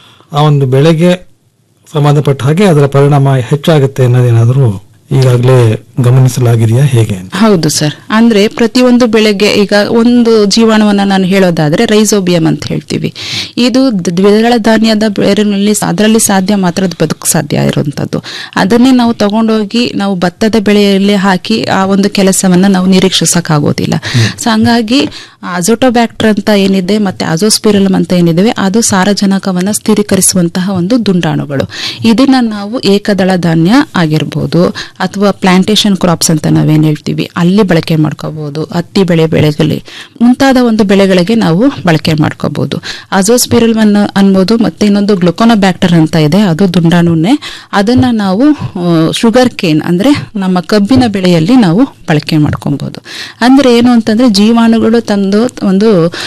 ಆ ಒಂದು ಬೆಳೆಗೆ ಸಂಬಂಧಪಟ್ಟ ಹಾಗೆ ಅದರ ಪರಿಣಾಮ ಹೆಚ್ಚಾಗುತ್ತೆ ಅನ್ನೋದೇನಾದರೂ ಈಗಾಗಲೇ ಗಮನಿಸಲಾಗಿದೆಯಾ ಹೇಗೆ ಅಂತ ಹೌದು ಸರ್ ಅಂದ್ರೆ ಪ್ರತಿಯೊಂದು ಬೆಳೆಗೆ ಈಗ ಒಂದು ಜೀವಾಣುವನ್ನ ನಾನು ಹೇಳೋದಾದ್ರೆ ರೈಸೋಬಿಯಂ ಅಂತ ಹೇಳ್ತೀವಿ ಇದು ದ್- ದ್ವಿದಳ ಧಾನ್ಯದ ಬೇರಿನಲ್ಲಿ ಅದರಲ್ಲಿ ಸಾಧ್ಯ ಮಾತ್ರ ಅದು ಬದುಕು ಸಾಧ್ಯ ಇರುವಂತದ್ದು ಅದನ್ನೇ ನಾವು ತಗೊಂಡೋಗಿ ನಾವು ಭತ್ತದ ಬೆಳೆಯಲ್ಲಿ ಹಾಕಿ ಆ ಒಂದು ಕೆಲಸವನ್ನ ನಾವು ನಿರೀಕ್ಷಿಸಕ್ಕಾಗೋದಿಲ್ಲ ಸೊ ಹಂಗಾಗಿ ಅಜೋಟೋಬ್ಯಾಕ್ಟರ್ ಅಂತ ಏನಿದೆ ಮತ್ತೆ ಅಜೋಸ್ಪಿರಲಮ್ ಅಂತ ಏನಿದೆ ಅದು ಸಾರಜನಕವನ್ನ ಸ್ಥಿರೀಕರಿಸುವಂತಹ ಒಂದು ದುಂಡಾಣುಗಳು ಇದನ್ನ ನಾವು ಏಕದಳ ಧಾನ್ಯ ಆಗಿರ್ಬೋದು ಅಥವಾ ಪ್ಲಾಂಟೇಶನ್ ಕ್ರಾಪ್ಸ್ ಅಂತ ನಾವೇನ್ ಹೇಳ್ತೀವಿ ಅಲ್ಲಿ ಬಳಕೆ ಮಾಡ್ಕೋಬಹುದು ಹತ್ತಿ ಬೆಳೆ ಬೆಳೆಗಲಿ ಮುಂತಾದ ಒಂದು ಬೆಳೆಗಳಿಗೆ ನಾವು ಬಳಕೆ ಮಾಡ್ಕೋಬಹುದು ಅಜೋಸ್ಪಿರಲ್ ಅನ್ಬೋದು ಮತ್ತೆ ಇನ್ನೊಂದು ಗ್ಲುಕೋನೋಬ್ಯಾಕ್ಟರ್ ಅಂತ ಇದೆ ಅದು ದುಂಡಾಣುನೇ ಅದನ್ನ ನಾವು ಶುಗರ್ ಕೇನ್ ಅಂದ್ರೆ ನಮ್ಮ ಕಬ್ಬಿನ ಬೆಳೆಯಲ್ಲಿ ನಾವು ಬಳಕೆ ಮಾಡ್ಕೊಬಹುದು ಅಂದ್ರೆ ಏನು ಅಂತಂದ್ರೆ ಜೀವಾಣುಗಳು ತಂದು ಒಂದು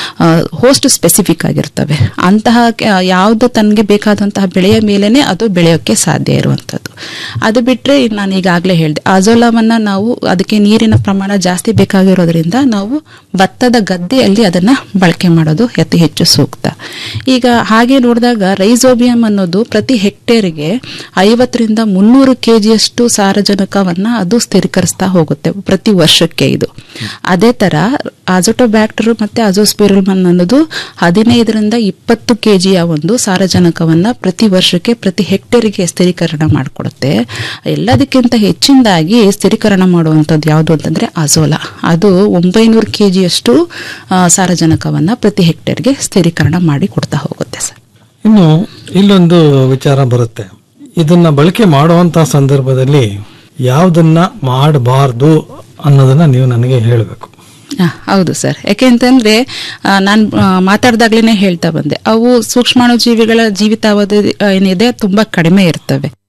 ಹೋಸ್ಟ್ ಸ್ಪೆಸಿಫಿಕ್ ಆಗಿರ್ತವೆ ಅಂತಹ ಕ- ಯಾವ್ದು ತನಗೆ ಬೇಕಾದಂತಹ ಬೆಳೆಯ ಮೇಲೆನೆ ಅದು ಬೆಳೆಯೋಕೆ ಸಾಧ್ಯ ಇರುವಂತದ್ದು ಅದು ಬಿಟ್ರೆ ನಾನು ಈಗಾಗಲೇ ಹೇಳಿದೆ ಅಜೋಲವನ್ನ ನಾವು ಅದಕ್ಕೆ ನೀರಿನ ಪ್ರಮಾಣ ಜಾಸ್ತಿ ಬೇಕಾಗಿರೋದ್ರಿಂದ ನಾವು ಭತ್ತದ ಗದ್ದೆಯಲ್ಲಿ ಅದನ್ನ ಬಳಕೆ ಮಾಡೋದು ಅತಿ ಹೆಚ್ಚು ಸೂಕ್ತ ಈಗ ಹಾಗೆ ನೋಡಿದಾಗ ರೈಸೋಬಿಯಂ ಅನ್ನೋದು ಪ್ರತಿ ಹೆಕ್ಟೇರಿಗೆ ಐವತ್ತರಿಂದ ಮುನ್ನೂರು ಕೆಜಿಯಷ್ಟು ಸಾರಜನಕವನ್ನ ಅದು ಸ್ಥಿರೀಕರಿಸ್ತಾ ಹೋಗುತ್ತೆ ಪ್ರತಿ ವರ್ಷಕ್ಕೆ ಇದು ಅದೇ ತರ ಅಜೋಟೋಬ್ಯಾಕ್ಟರ್ ಮತ್ತೆ ಅಜೋಸ್ಪಿರಲ್ಮನ್ ಅನ್ನೋದು ಹದಿನೈದರಿಂದ ಇಪ್ಪತ್ತು ಕೆಜಿಯ ಒಂದು ಸಾರಜನಕವನ್ನ ಪ್ರತಿ ವರ್ಷಕ್ಕೆ ಪ್ರತಿ ಹೆಕ್ಟೇರಿಗೆ ಸ್ಥಿರೀಕರಣ ಮಾಡಿಕೊಡುತ್ತೆ ಎಲ್ಲದಕ್ಕಿಂತ ಹೆಚ್ಚಿನದಾಗಿ ಸ್ಥಿರೀಕರಣ ಮಾಡುವಂಥದ್ದು ಯಾವುದು ಅಂತಂದ್ರೆ ಅಜೋಲಾ ಅದು ಒಂಬೈನೂರು ಕೆಜಿಯಷ್ಟು ಸಾರಜನಕವನ್ನ ಪ್ರತಿ ಹೆಕ್ಟೇರ್ಗೆ ಸ್ಥಿರೀಕರಣ ಮಾಡಿ ಕೊಡ್ತಾ ಹೋಗುತ್ತೆ ಸರ್ ಇನ್ನು ಇಲ್ಲೊಂದು ವಿಚಾರ ಬರುತ್ತೆ ಇದನ್ನ ಬಳಕೆ ಮಾಡುವಂತಹ ಸಂದರ್ಭದಲ್ಲಿ ಯಾವುದನ್ನ ಮಾಡಬಾರ್ದು ಅನ್ನೋದನ್ನ ನೀವು ನನಗೆ ಹೇಳಬೇಕು ಆ, ಹೌದು ಸರ್ ಯಾಕೆಂತಂದ್ರೆ ನಾನು ಮಾತಾಡ್ದಾಗ್ಲೇನೆ ಹೇಳ್ತಾ ಬಂದೆ ಅವು ಸೂಕ್ಷ್ಮಾಣು ಜೀವಿಗಳ ಜೀವಿತಾವಧಿ ಆ, ಏನಿದೆ ತುಂಬಾ ಕಡಿಮೆ ಇರ್ತವೆ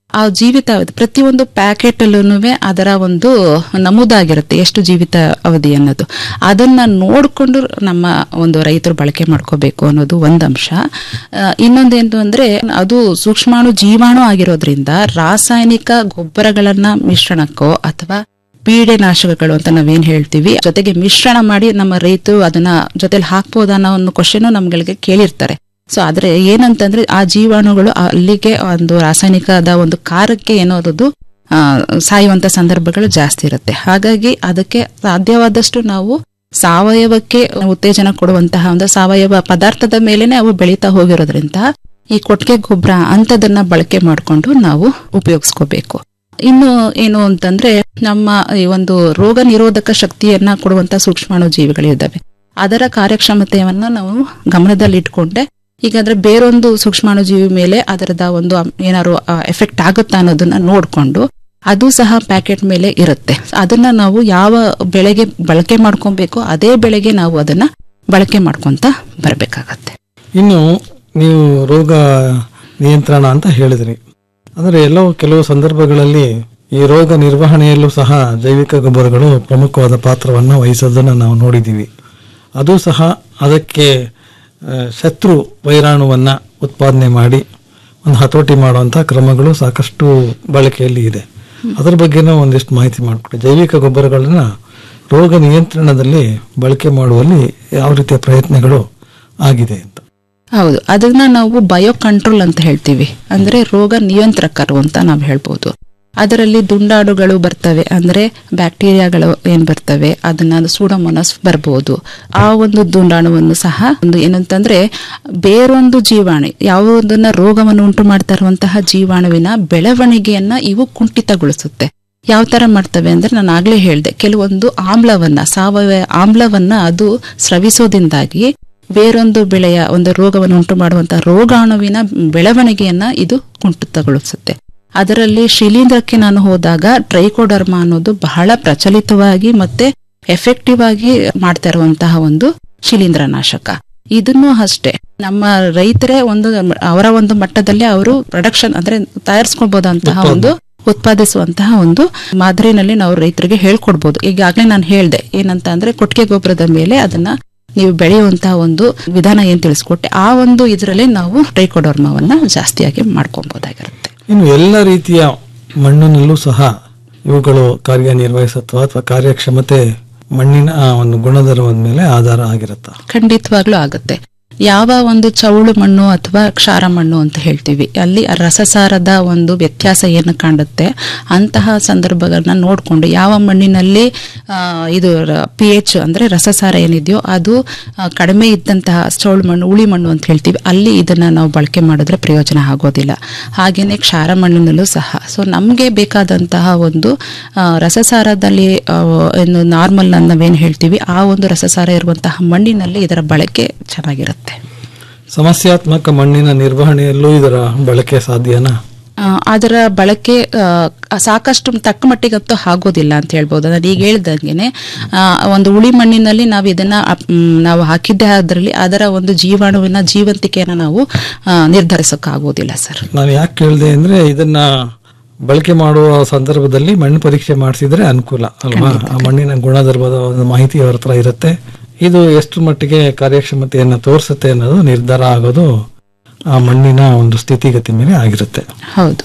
ಆ ಜೀವಿತಾವಧಿ ಪ್ರತಿಯೊಂದು ಪ್ಯಾಕೆಟ್ ಅಲ್ಲೂ ಅದರ ಒಂದು ನಮೂದಾಗಿರುತ್ತೆ ಎಷ್ಟು ಜೀವಿತ ಅವಧಿ ಅನ್ನೋದು ಅದನ್ನ ನೋಡಿಕೊಂಡು ನಮ್ಮ ಒಂದು ರೈತರು ಬಳಕೆ ಮಾಡ್ಕೋಬೇಕು ಅನ್ನೋದು ಒಂದು ಅಂಶ ಆ, ಇನ್ನೊಂದೇನು ಅಂದ್ರೆ ಅದು ಸೂಕ್ಷ್ಮಾಣು ಜೀವಾಣು ಆಗಿರೋದ್ರಿಂದ ರಾಸಾಯನಿಕ ಗೊಬ್ಬರಗಳನ್ನ ಮಿಶ್ರಣಕ್ಕೋ ಅಥವಾ ಪೀಡೆನಾಶಕಗಳು ಅಂತ ನಾವೇನ್ ಹೇಳ್ತೀವಿ ಜೊತೆಗೆ ಮಿಶ್ರಣ ಮಾಡಿ ನಮ್ಮ ರೈತರು ಅದನ್ನ ಜೊತೆಲಿ ಹಾಕ್ಬೋದ ಅನ್ನೋ ಒಂದು ಕ್ವಶನ್ ನಮ್ಗಳಿಗೆ ಕೇಳಿರ್ತಾರೆ ಸೊ ಆದ್ರೆ ಏನಂತಂದ್ರೆ ಆ ಜೀವಾಣುಗಳು ಅಲ್ಲಿಗೆ ಒಂದು ರಾಸಾಯನಿಕದ ಒಂದು ಕಾರಕ್ಕೆ ಏನೋದು ಆ, ಸಾಯುವಂತ ಸಂದರ್ಭಗಳು ಜಾಸ್ತಿ ಇರುತ್ತೆ ಹಾಗಾಗಿ ಅದಕ್ಕೆ ಸಾಧ್ಯವಾದಷ್ಟು ನಾವು ಸಾವಯವಕ್ಕೆ ಉತ್ತೇಜನ ಕೊಡುವಂತಹ ಒಂದು ಸಾವಯವ ಪದಾರ್ಥದ ಮೇಲೆನೆ ಅವು ಬೆಳೀತಾ ಹೋಗಿರೋದ್ರಿಂದ ಈ ಕೊಟ್ಟಿಗೆ ಗೊಬ್ಬರ ಅಂತದನ್ನ ಬಳಕೆ ಮಾಡಿಕೊಂಡು ನಾವು ಉಪಯೋಗಿಸ್ಕೋಬೇಕು ಇನ್ನು ಏನು ಅಂತಂದ್ರೆ ನಮ್ಮ ಈ ಒಂದು ರೋಗ ನಿರೋಧಕ ಶಕ್ತಿಯನ್ನ ಕೊಡುವಂತ ಸೂಕ್ಷ್ಮಾಣು ಜೀವಿಗಳಿದ್ದಾವೆ ಅದರ ಕಾರ್ಯಕ್ಷಮತೆಯನ್ನ ನಾವು ಗಮನದಲ್ಲಿಟ್ಕೊಂಡೆ ಈಗ ಅಂದ್ರೆ ಬೇರೊಂದು ಸೂಕ್ಷ್ಮಾಣು ಜೀವಿ ಮೇಲೆ ಅದರದ ಒಂದು ಅಂ- ಏನಾದ್ರು ಎಫೆಕ್ಟ್ ಆಗುತ್ತಾ ಅನ್ನೋದನ್ನ ನೋಡ್ಕೊಂಡು ಅದು ಸಹ ಪ್ಯಾಕೆಟ್ ಮೇಲೆ ಇರುತ್ತೆ ಅದನ್ನ ನಾವು ಯಾವ ಬೆಳೆಗೆ ಬಳಕೆ ಮಾಡ್ಕೊಬೇಕು ಅದೇ ಬೆಳೆಗೆ ನಾವು ಅದನ್ನ ಬಳಕೆ ಮಾಡ್ಕೊಂತ ಬರ್ಬೇಕಾಗತ್ತೆ ಇನ್ನು ನೀವು ರೋಗ ನಿಯಂತ್ರಣ ಅಂತ ಹೇಳಿದ್ರಿ ಆದರೆ ಎಲ್ಲೋ ಕೆಲವು ಸಂದರ್ಭಗಳಲ್ಲಿ ಈ ರೋಗ ನಿರ್ವಹಣೆಯಲ್ಲೂ ಸಹ ಜೈವಿಕ ಗೊಬ್ಬರಗಳು ಪ್ರಮುಖವಾದ ಪಾತ್ರವನ್ನು ವಹಿಸೋದನ್ನು ನಾವು ನೋಡಿದ್ದೀವಿ ಅದು ಸಹ ಅದಕ್ಕೆ ಆ, ಶತ್ರು ವೈರಾಣುವನ್ನು ಉತ್ಪಾದನೆ ಮಾಡಿ ಒಂದು ಹತೋಟಿ ಮಾಡುವಂಥ ಕ್ರಮಗಳು ಸಾಕಷ್ಟು ಬಳಕೆಯಲ್ಲಿ ಇದೆ ಅದರ ಬಗ್ಗೆನೂ ಒಂದಿಷ್ಟು ಮಾಹಿತಿ ಮಾಡಿಕೊಡಿ ಜೈವಿಕ ಗೊಬ್ಬರಗಳನ್ನ ರೋಗ ನಿಯಂತ್ರಣದಲ್ಲಿ ಬಳಕೆ ಮಾಡುವಲ್ಲಿ ಯಾವ ರೀತಿಯ ಪ್ರಯತ್ನಗಳು ಆಗಿದೆ ಅಂತ ಹೌದು ಅದನ್ನ ನಾವು ಬಯೋ ಕಂಟ್ರೋಲ್ ಅಂತ ಹೇಳ್ತೀವಿ ಅಂದ್ರೆ ರೋಗ ನಿಯಂತ್ರಕರು ಅಂತ ನಾವು ಹೇಳ್ಬೋದು ಅದರಲ್ಲಿ ದುಂಡಾಡುಗಳು ಬರ್ತವೆ ಅಂದ್ರೆ ಬ್ಯಾಕ್ಟೀರಿಯಾಗಳು ಏನ್ ಬರ್ತವೆ ಅದನ್ನ ಸೂಡೋಮೋನಸ್ ಬರ್ಬೋದು ಆ ಒಂದು ದುಂಡಾಣುವನ್ನು ಸಹ ಒಂದು ಏನಂತಂದ್ರೆ ಬೇರೊಂದು ಜೀವಾಣು ಯಾವುದನ್ನ ರೋಗವನ್ನು ಉಂಟು ಮಾಡ್ತಾ ಇರುವಂತಹ ಜೀವಾಣುವಿನ ಬೆಳವಣಿಗೆಯನ್ನ ಇವು ಕುಂಠಿತಗೊಳಿಸುತ್ತೆ ಯಾವ ತರ ಮಾಡ್ತವೆ ಅಂದ್ರೆ ನಾನು ಆಗ್ಲೇ ಹೇಳ್ದೆ ಕೆಲವೊಂದು ಆಮ್ಲವನ್ನ ಸಾವಯವ ಆಮ್ಲವನ್ನ ಅದು ಸ್ರವಿಸೋದ್ರಿಂದಾಗಿ ಬೇರೊಂದು ಬೆಳೆಯ ಒಂದು ರೋಗವನ್ನು ಉಂಟು ಮಾಡುವಂತಹ ರೋಗಾಣುವಿನ ಬೆಳವಣಿಗೆಯನ್ನ ಇದು ಕುಂಠಿತಗೊಳಿಸುತ್ತೆ ಅದರಲ್ಲಿ ಶಿಲೀಂಧ್ರಕ್ಕೆ ನಾನು ಹೋದಾಗ ಟ್ರೈಕೋಡರ್ಮ ಅನ್ನೋದು ಬಹಳ ಪ್ರಚಲಿತವಾಗಿ ಮತ್ತೆ ಎಫೆಕ್ಟಿವ್ ಆಗಿ ಮಾಡ್ತಾ ಇರುವಂತಹ ಒಂದು ಶಿಲೀಂಧ್ರನಾಶಕ ಇದನ್ನು ಅಷ್ಟೇ ನಮ್ಮ ರೈತರೇ ಒಂದು ಅವರ ಒಂದು ಮಟ್ಟದಲ್ಲಿ ಅವರು ಪ್ರೊಡಕ್ಷನ್ ಅಂದ್ರೆ ತಯಾರಿಸ್ಕೊಳ್ಬಹುದಂತಹ ಒಂದು ಉತ್ಪಾದಿಸುವಂತಹ ಒಂದು ಮಾದರಿನಲ್ಲಿ ನಾವು ರೈತರಿಗೆ ಹೇಳ್ಕೊಡ್ಬೋದು ಈಗಾಗಲೇ ನಾನು ಹೇಳ್ದೆ ಏನಂತ ಅಂದ್ರೆ ಕೊಟ್ಟಿಗೆ ಗೊಬ್ಬರದ ಮೇಲೆ ಅದನ್ನ ನೀವು ಬೆಳೆಯುವಂತಹ ಒಂದು ವಿಧಾನ ಏನ್ ತಿಳಿಸ್ಕೊಟ್ಟೆ ಆ ಒಂದು ಇದರಲ್ಲಿ ನಾವು ಟ್ರೈಕೋಡರ್ಮವನ್ನ ಜಾಸ್ತಿಯಾಗಿ ಮಾಡ್ಕೊಬಹುದಾಗಿರುತ್ತೆ ಇನ್ನು ಎಲ್ಲ ರೀತಿಯ ಮಣ್ಣಿನಲ್ಲೂ ಸಹ ಇವುಗಳು ಕಾರ್ಯನಿರ್ವಹಿಸುತ್ತವಾ ಅಥವಾ ಕಾರ್ಯಕ್ಷಮತೆ ಮಣ್ಣಿನ ಆ ಒಂದು ಗುಣಧರ್ಮದ ಮೇಲೆ ಆಧಾರ ಆಗಿರುತ್ತಾ ಖಂಡಿತವಾಗ್ಲೂ ಆಗುತ್ತೆ ಯಾವ ಒಂದು ಚೌಳು ಮಣ್ಣು ಅಥವಾ ಕ್ಷಾರ ಮಣ್ಣು ಅಂತ ಹೇಳ್ತೀವಿ ಅಲ್ಲಿ ಆ ರಸಸಾರದ ಒಂದು ವ್ಯತ್ಯಾಸ ಏನು ಕಾಣುತ್ತೆ ಅಂತಹ ಸಂದರ್ಭಗಳನ್ನ ನೋಡಿಕೊಂಡು ಯಾವ ಮಣ್ಣಿನಲ್ಲಿ ಆ, ಇದು ಪಿ ಎಚ್ ಅಂದ್ರೆ ರಸಸಾರ ಏನಿದೆಯೋ ಅದು ಆ, ಕಡಿಮೆ ಇದ್ದಂತಹ ಚೌಳು ಮಣ್ಣು ಉಳಿ ಮಣ್ಣು ಅಂತ ಹೇಳ್ತೀವಿ ಅಲ್ಲಿ ಇದನ್ನ ನಾವು ಬಳಕೆ ಮಾಡಿದ್ರೆ ಪ್ರಯೋಜನ ಆಗೋದಿಲ್ಲ ಹಾಗೇನೆ ಕ್ಷಾರ ಮಣ್ಣಿನಲ್ಲೂ ಸಹ ಸೊ ನಮಗೆ ಬೇಕಾದಂತಹ ಒಂದು ಆ, ರಸಸಾರದಲ್ಲಿ ಆ, ಏನು ನಾರ್ಮಲ್ ನಾವೇನು ಹೇಳ್ತೀವಿ ಆ ಒಂದು ರಸಸಾರ ಇರುವಂತಹ ಮಣ್ಣಿನಲ್ಲಿ ಇದರ ಬಳಕೆ ಚೆನ್ನಾಗಿರುತ್ತೆ ಸಮಸ್ಯಾತ್ಮಕ ಮಣ್ಣಿನ ನಿರ್ವಹಣೆಯಲ್ಲೂ ಇದರ ಬಳಕೆ ಸಾಧ್ಯನಾ ಆ, ಅದರ ಬಳಕೆ ಆ, ಸಾಕಷ್ಟು ತಕ್ಕ ಮಟ್ಟಿಗಂತೂ ಆಗೋದಿಲ್ಲ ಅಂತ ಹೇಳ್ಬೋದು ನಾನು ಈಗ ಹೇಳ್ದಂಗೆನೆ ಆ, ಒಂದು ಉಳಿ ಮಣ್ಣಿನಲ್ಲಿ ನಾವು ಇದನ್ನ ಅಪ್- ಮ್, ನಾವು ಹಾಕಿದ್ದೆ ಅದರಲ್ಲಿ ಅದರ ಒಂದು ಜೀವಾಣುವಿನ ಜೀವಂತಿಕೆಯನ್ನು ನಾವು ಆ, ನಿರ್ಧರಿಸೋಕ್ಕಾಗೋದಿಲ್ಲ ಸರ್ ನಾನು ಯಾಕೆ ಕೇಳಿದೆ ಅಂದ್ರೆ ಇದನ್ನ ಬಳಕೆ ಮಾಡುವ ಸಂದರ್ಭದಲ್ಲಿ ಮಣ್ಣು ಪರೀಕ್ಷೆ ಮಾಡಿಸಿದ್ರೆ ಅನುಕೂಲ ಅಲ್ವಾ ಆ ಮಣ್ಣಿನ ಗುಣಧರ್ಮದ ಒಂದು ಮಾಹಿತಿ ಅವ್ರ ಹತ್ರ ಇರುತ್ತೆ ಇದು ಎಷ್ಟು ಮಟ್ಟಿಗೆ ಕಾರ್ಯಕ್ಷಮತೆಯನ್ನು ತೋರಿಸುತ್ತೆ ಅನ್ನೋದು ನಿರ್ಧಾರ ಆಗೋದು ಆ ಮಣ್ಣಿನ ಒಂದು ಸ್ಥಿತಿಗತಿ ಮೇಲೆ ಆಗಿರುತ್ತೆ ಹೌದು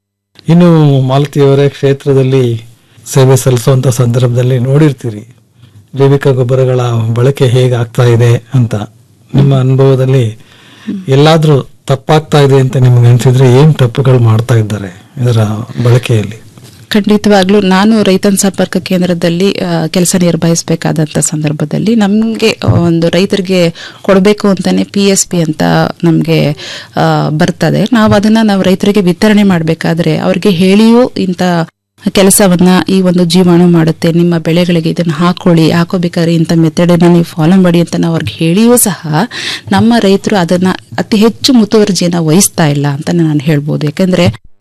ಇನ್ನು ಮಾಲತಿಯವರೇ ಕ್ಷೇತ್ರದಲ್ಲಿ ಸೇವೆ ಸಲ್ಲಿಸುವಂತ ಸಂದರ್ಭದಲ್ಲಿ ನೋಡಿರ್ತೀರಿ ಜೈವಿಕ ಗೊಬ್ಬರಗಳ ಬಳಕೆ ಹೇಗೆ ಆಗ್ತಾ ಇದೆ ಅಂತ ನಿಮ್ಮ ಅನುಭವದಲ್ಲಿ ಎಲ್ಲಾದ್ರೂ ತಪ್ಪಾಗ್ತಾ ಇದೆ ಅಂತ ನಿಮ್ಗೆ ಅನ್ಸಿದ್ರೆ ಏನ್ ತಪ್ಪುಗಳು ಮಾಡ್ತಾ ಇದ್ದಾರೆ ಇದರ ಬಳಕೆಯಲ್ಲಿ ಖಂಡಿತವಾಗ್ಲೂ ನಾನು ರೈತನ ಸಂಪರ್ಕ ಕೇಂದ್ರದಲ್ಲಿ ಕೆಲಸ ನಿರ್ವಹಿಸಬೇಕಾದಂತ ಸಂದರ್ಭದಲ್ಲಿ ನಮಗೆ ಒಂದು ರೈತರಿಗೆ ಕೊಡಬೇಕು ಅಂತಾನೆ ಪಿ ಎಸ್ ಪಿ ಅಂತ ನಮಗೆ ಬರ್ತದೆ ನಾವು ಅದನ್ನ ನಾವು ರೈತರಿಗೆ ವಿತರಣೆ ಮಾಡಬೇಕಾದ್ರೆ ಅವ್ರಿಗೆ ಹೇಳಿಯೂ ಇಂಥ ಕೆಲಸವನ್ನ ಈ ಒಂದು ಜೀವಾಣು ಮಾಡುತ್ತೆ ನಿಮ್ಮ ಬೆಳೆಗಳಿಗೆ ಇದನ್ನ ಹಾಕೊಳ್ಳಿ ಹಾಕೋಬೇಕಾದ್ರೆ ಇಂಥ ಮೆಥಡನ್ನ ನೀವು ಫಾಲೋ ಮಾಡಿ ಅಂತ ನಾವು ಅವ್ರಿಗೆ ಹೇಳಿಯೂ ಸಹ ನಮ್ಮ ರೈತರು ಅದನ್ನ ಅತಿ ಹೆಚ್ಚು ಮುತುವರ್ಜಿಯನ್ನ ವಹಿಸ್ತಾ ಇಲ್ಲ ಅಂತ ನಾನು ಹೇಳ್ಬೋದು ಯಾಕಂದ್ರೆ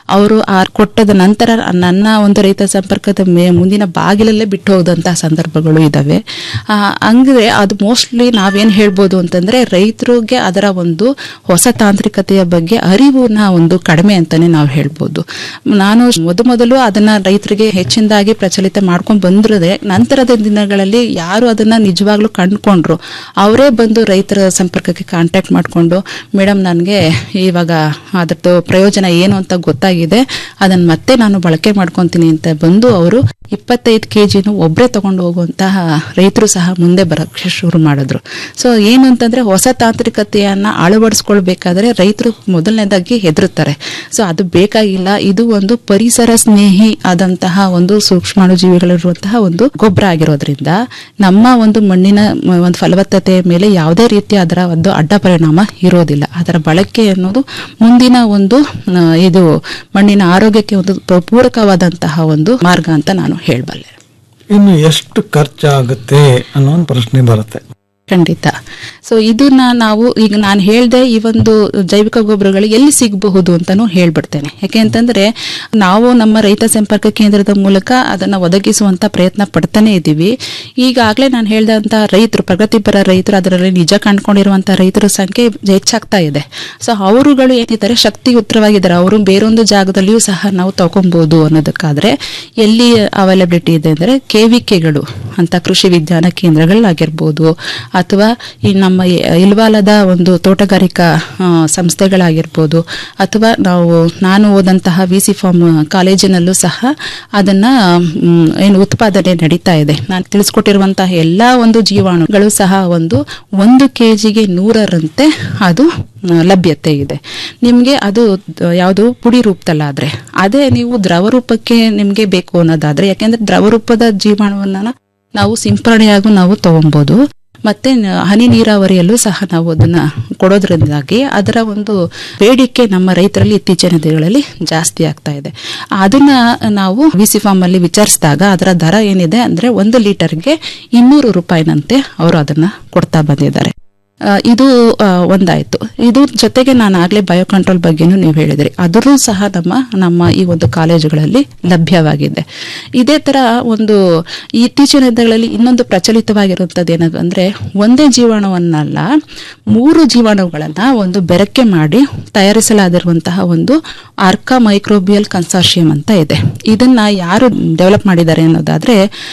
ಅವರು ಆ ಕೊಟ್ಟದ ನಂತರ ನನ್ನ ಒಂದು ರೈತ ಸಂಪರ್ಕದ ಮೇ ಮುಂದಿನ ಬಾಗಿಲಲ್ಲೇ ಬಿಟ್ಟು ಹೋದಂತಹ ಸಂದರ್ಭಗಳು ಇದಾವೆ ಆ, ಹಂಗಿದ್ರೆ ಅದು ಮೋಸ್ಟ್ಲಿ ನಾವೇನ್ ಹೇಳ್ಬೋದು ಅಂತಂದ್ರೆ ರೈತರಿಗೆ ಅದರ ಒಂದು ಹೊಸ ತಾಂತ್ರಿಕತೆಯ ಬಗ್ಗೆ ಅರಿವುನ ಒಂದು ಕಡಿಮೆ ಅಂತಾನೆ ನಾವು ಹೇಳ್ಬೋದು ನಾನು ಮೊದ ಮೊದಲು ಅದನ್ನ ರೈತರಿಗೆ ಹೆಚ್ಚಿನದಾಗಿ ಪ್ರಚಲಿತ ಮಾಡ್ಕೊಂಡು ಬಂದಿರದೆ ನಂತರದ ದಿನಗಳಲ್ಲಿ ಯಾರು ಅದನ್ನ ನಿಜವಾಗ್ಲೂ ಕಂಡ್ಕೊಂಡ್ರು ಅವರೇ ಬಂದು ರೈತರ ಸಂಪರ್ಕಕ್ಕೆ ಕಾಂಟ್ಯಾಕ್ಟ್ ಮಾಡಿಕೊಂಡು ಮೇಡಮ್ ನನಗೆ ಇವಾಗ ಅದ್ರದ್ದು ಪ್ರಯೋಜನ ಏನು ಅಂತ ಗೊತ್ತಾಗಿದೆ ಅದನ್ನ ಮತ್ತೆ ನಾನು ಬಳಕೆ ಮಾಡ್ಕೊತೀನಿ ಅಂತ ಬಂದು ಅವರು ಇಪ್ಪತ್ತೈದು ಕೆ ಜಿನ ಒಬ್ಬರೇ ತಗೊಂಡು ಹೋಗುವಂತಹ ರೈತರು ಸಹ ಮುಂದೆ ಬರಕ್ಕೆ ಶುರು ಮಾಡಿದ್ರು ಸೊ ಏನು ಅಂತಂದ್ರೆ ಹೊಸ ತಾಂತ್ರಿಕತೆಯನ್ನ ಅಳವಡಿಸ್ಕೊಳ್ಬೇಕಾದ್ರೆ ರೈತರು ಮೊದಲನೇದಾಗಿ ಹೆದರುತ್ತಾರೆ ಸೊ ಅದು ಬೇಕಾಗಿಲ್ಲ ಇದು ಒಂದು ಪರಿಸರ ಸ್ನೇಹಿ ಆದಂತಹ ಒಂದು ಸೂಕ್ಷ್ಮಾಣುಜೀವಿಗಳಿರುವಂತಹ ಒಂದು ಗೊಬ್ಬರ ಆಗಿರೋದ್ರಿಂದ ನಮ್ಮ ಒಂದು ಮಣ್ಣಿನ ಮ- ಒಂದು ಫಲವತ್ತತೆಯ ಮೇಲೆ ಯಾವುದೇ ರೀತಿಯ ಅದರ ಒಂದು ಅಡ್ಡ ಪರಿಣಾಮ ಇರೋದಿಲ್ಲ ಅದರ ಬಳಕೆ ಅನ್ನೋದು ಮುಂದಿನ ಒಂದು ಆ, ಇದು ಮಣ್ಣಿನ ಆರೋಗ್ಯಕ್ಕೆ ಒಂದು ಪ- ಪೂರಕವಾದಂತಹ ಒಂದು ಮಾರ್ಗ ಅಂತ ನಾನು ಹೇಳಬಲ್ಲೆ ಇನ್ನು ಎಷ್ಟು ಖರ್ಚಾಗುತ್ತೆ ಅನ್ನೋ ಒಂದು ಪ್ರಶ್ನೆ ಬರುತ್ತೆ ಖಂಡಿತ ಸೊ ಇದನ್ನ ನಾವು ಈಗ ನಾನು ಹೇಳ್ದೆ ಈ ಒಂದು ಜೈವಿಕ ಗೊಬ್ಬರಗಳು ಎಲ್ಲಿ ಸಿಗಬಹುದು ಅಂತಾನು ಹೇಳ್ಬಿಡ್ತೇನೆ ಯಾಕೆ ಅಂತಂದ್ರೆ ನಾವು ನಮ್ಮ ರೈತ ಸಂಪರ್ಕ ಕೇಂದ್ರದ ಮೂಲಕ ಅದನ್ನ ಒದಗಿಸುವಂತ ಪ್ರಯತ್ನ ಪಡ್ತಾನೆ ಇದ್ದೀವಿ ಈಗಾಗಲೇ ನಾನು ಹೇಳ್ದಂತ ರೈತರು ಪ್ರಗತಿಪರ ರೈತರು ಅದರಲ್ಲಿ ನಿಜ ಕಂಡ್ಕೊಂಡಿರುವಂತ ರೈತರ ಸಂಖ್ಯೆ ಹೆಚ್ಚಾಗ್ತಾ ಇದೆ ಸೊ ಅವರುಗಳು ಏನಿದ್ದಾರೆ ಶಕ್ತಿಯುತವಾಗಿದ್ದಾರೆ ಅವರು ಬೇರೊಂದು ಜಾಗದಲ್ಲಿಯೂ ಸಹ ನಾವು ತಗೊಬಹುದು ಅನ್ನೋದಕ್ಕಾದ್ರೆ ಎಲ್ಲಿ ಅವೈಲಬಿಲಿಟಿ ಇದೆ ಅಂದ್ರೆ ಕೆವಿಕೆಗಳು ಅಂತ ಕೃಷಿ ವಿಜ್ಞಾನ ಕೇಂದ್ರಗಳಾಗಿರ್ಬೋದು ಅಥವಾ ಈ ನಮ್ಮ ಇ- ಇಲ್ವಾಲದ ಒಂದು ತೋಟಗಾರಿಕಾ ಆ, ಸಂಸ್ಥೆಗಳಾಗಿರ್ಬೋದು ಅಥವಾ ನಾವು ನಾನು ಓದಂತಹ ವಿ ಸಿ ಫಾರ್ಮ್ ಕಾಲೇಜಿನಲ್ಲೂ ಸಹ ಅದನ್ನ ಮ್, ಏನು ಉತ್ಪಾದನೆ ನಡೀತಾ ಇದೆ ನಾನು ತಿಳಿಸ್ಕೊಟ್ಟಿರುವಂತಹ ಎಲ್ಲಾ ಒಂದು ಜೀವಾಣುಗಳು ಸಹ ಒಂದು ಒಂದು ಕೆಜಿಗೆ ನೂರರಂತೆ ಅದು ಆ, ಲಭ್ಯತೆ ಇದೆ ನಿಮಗೆ ಅದು ದ- ಯಾವುದು ಪುಡಿ ರೂಪದಲ್ಲಾದ್ರೆ ಅದೇ ನೀವು ದ್ರವ ರೂಪಕ್ಕೆ ನಿಮಗೆ ಬೇಕು ಅನ್ನೋದಾದ್ರೆ ಯಾಕೆಂದ್ರೆ ದ್ರವ ರೂಪದ ಜೀವಾಣುವನ್ನ ನಾವು ಸಿಂಪರಣೆಯಾಗೂ ನಾವು ತಗೊಬಹುದು ಮತ್ತೆ ನ- ಹನಿ ನೀರಾವರಿಯಲ್ಲೂ ಸಹ ನಾವು ಅದನ್ನ ಕೊಡೋದ್ರಿಂದಾಗಿ ಅದರ ಒಂದು ಬೇಡಿಕೆ ನಮ್ಮ ರೈತರಲ್ಲಿ ಇತ್ತೀಚಿನ ದಿನಗಳಲ್ಲಿ ಜಾಸ್ತಿ ಆಗ್ತಾ ಇದೆ ಅದನ್ನ ನಾವು ವಿಸಿ ಫಾರ್ಮ್ ಅಲ್ಲಿ ವಿಚಾರಿಸಿದಾಗ ಅದರ ದರ ಏನಿದೆ ಅಂದ್ರೆ ಒಂದು ಲೀಟರ್ಗೆ ಇನ್ನೂರು ರೂಪಾಯಿನಂತೆ ಅವರು ಅದನ್ನ ಕೊಡ್ತಾ ಬಂದಿದ್ದಾರೆ ಆ, ಇದು ಆ, ಒಂದಾಯ್ತು ಇದು ಜೊತೆಗೆ ನಾನು ಆಗ್ಲೇ ಬಯೋ ಕಂಟ್ರೋಲ್ ಬಗ್ಗೆನೂ ನೀವು ಹೇಳಿದ್ರಿ ಅದರೂ ಸಹ ನಮ್ಮ ನಮ್ಮ ಈ ಒಂದು ಕಾಲೇಜುಗಳಲ್ಲಿ ಲಭ್ಯವಾಗಿದೆ ಇದೇ ತರ ಒಂದು ಇತ್ತೀಚಿನ ದಿನಗಳಲ್ಲಿ ಇನ್ನೊಂದು ಪ್ರಚಲಿತವಾಗಿರುವಂತದ್ದು ಏನದು ಅಂದ್ರೆ ಒಂದೇ ಜೀವಾಣುವನ್ನಲ್ಲ ಮೂರು ಜೀವಾಣುಗಳನ್ನ ಒಂದು ಬೆರಕೆ ಮಾಡಿ ತಯಾರಿಸಲಾಗಿರುವಂತಹ ಒಂದು ಆರ್ಕಾ ಮೈಕ್ರೋಬಿಯಲ್ ಕನ್ಸಾರ್ಷಿಯಂ ಅಂತ ಇದೆ ಇದನ್ನ ಯಾರು ಡೆವಲಪ್ ಮಾಡಿದ್ದಾರೆ ಅನ್ನೋದಾದ್ರೆ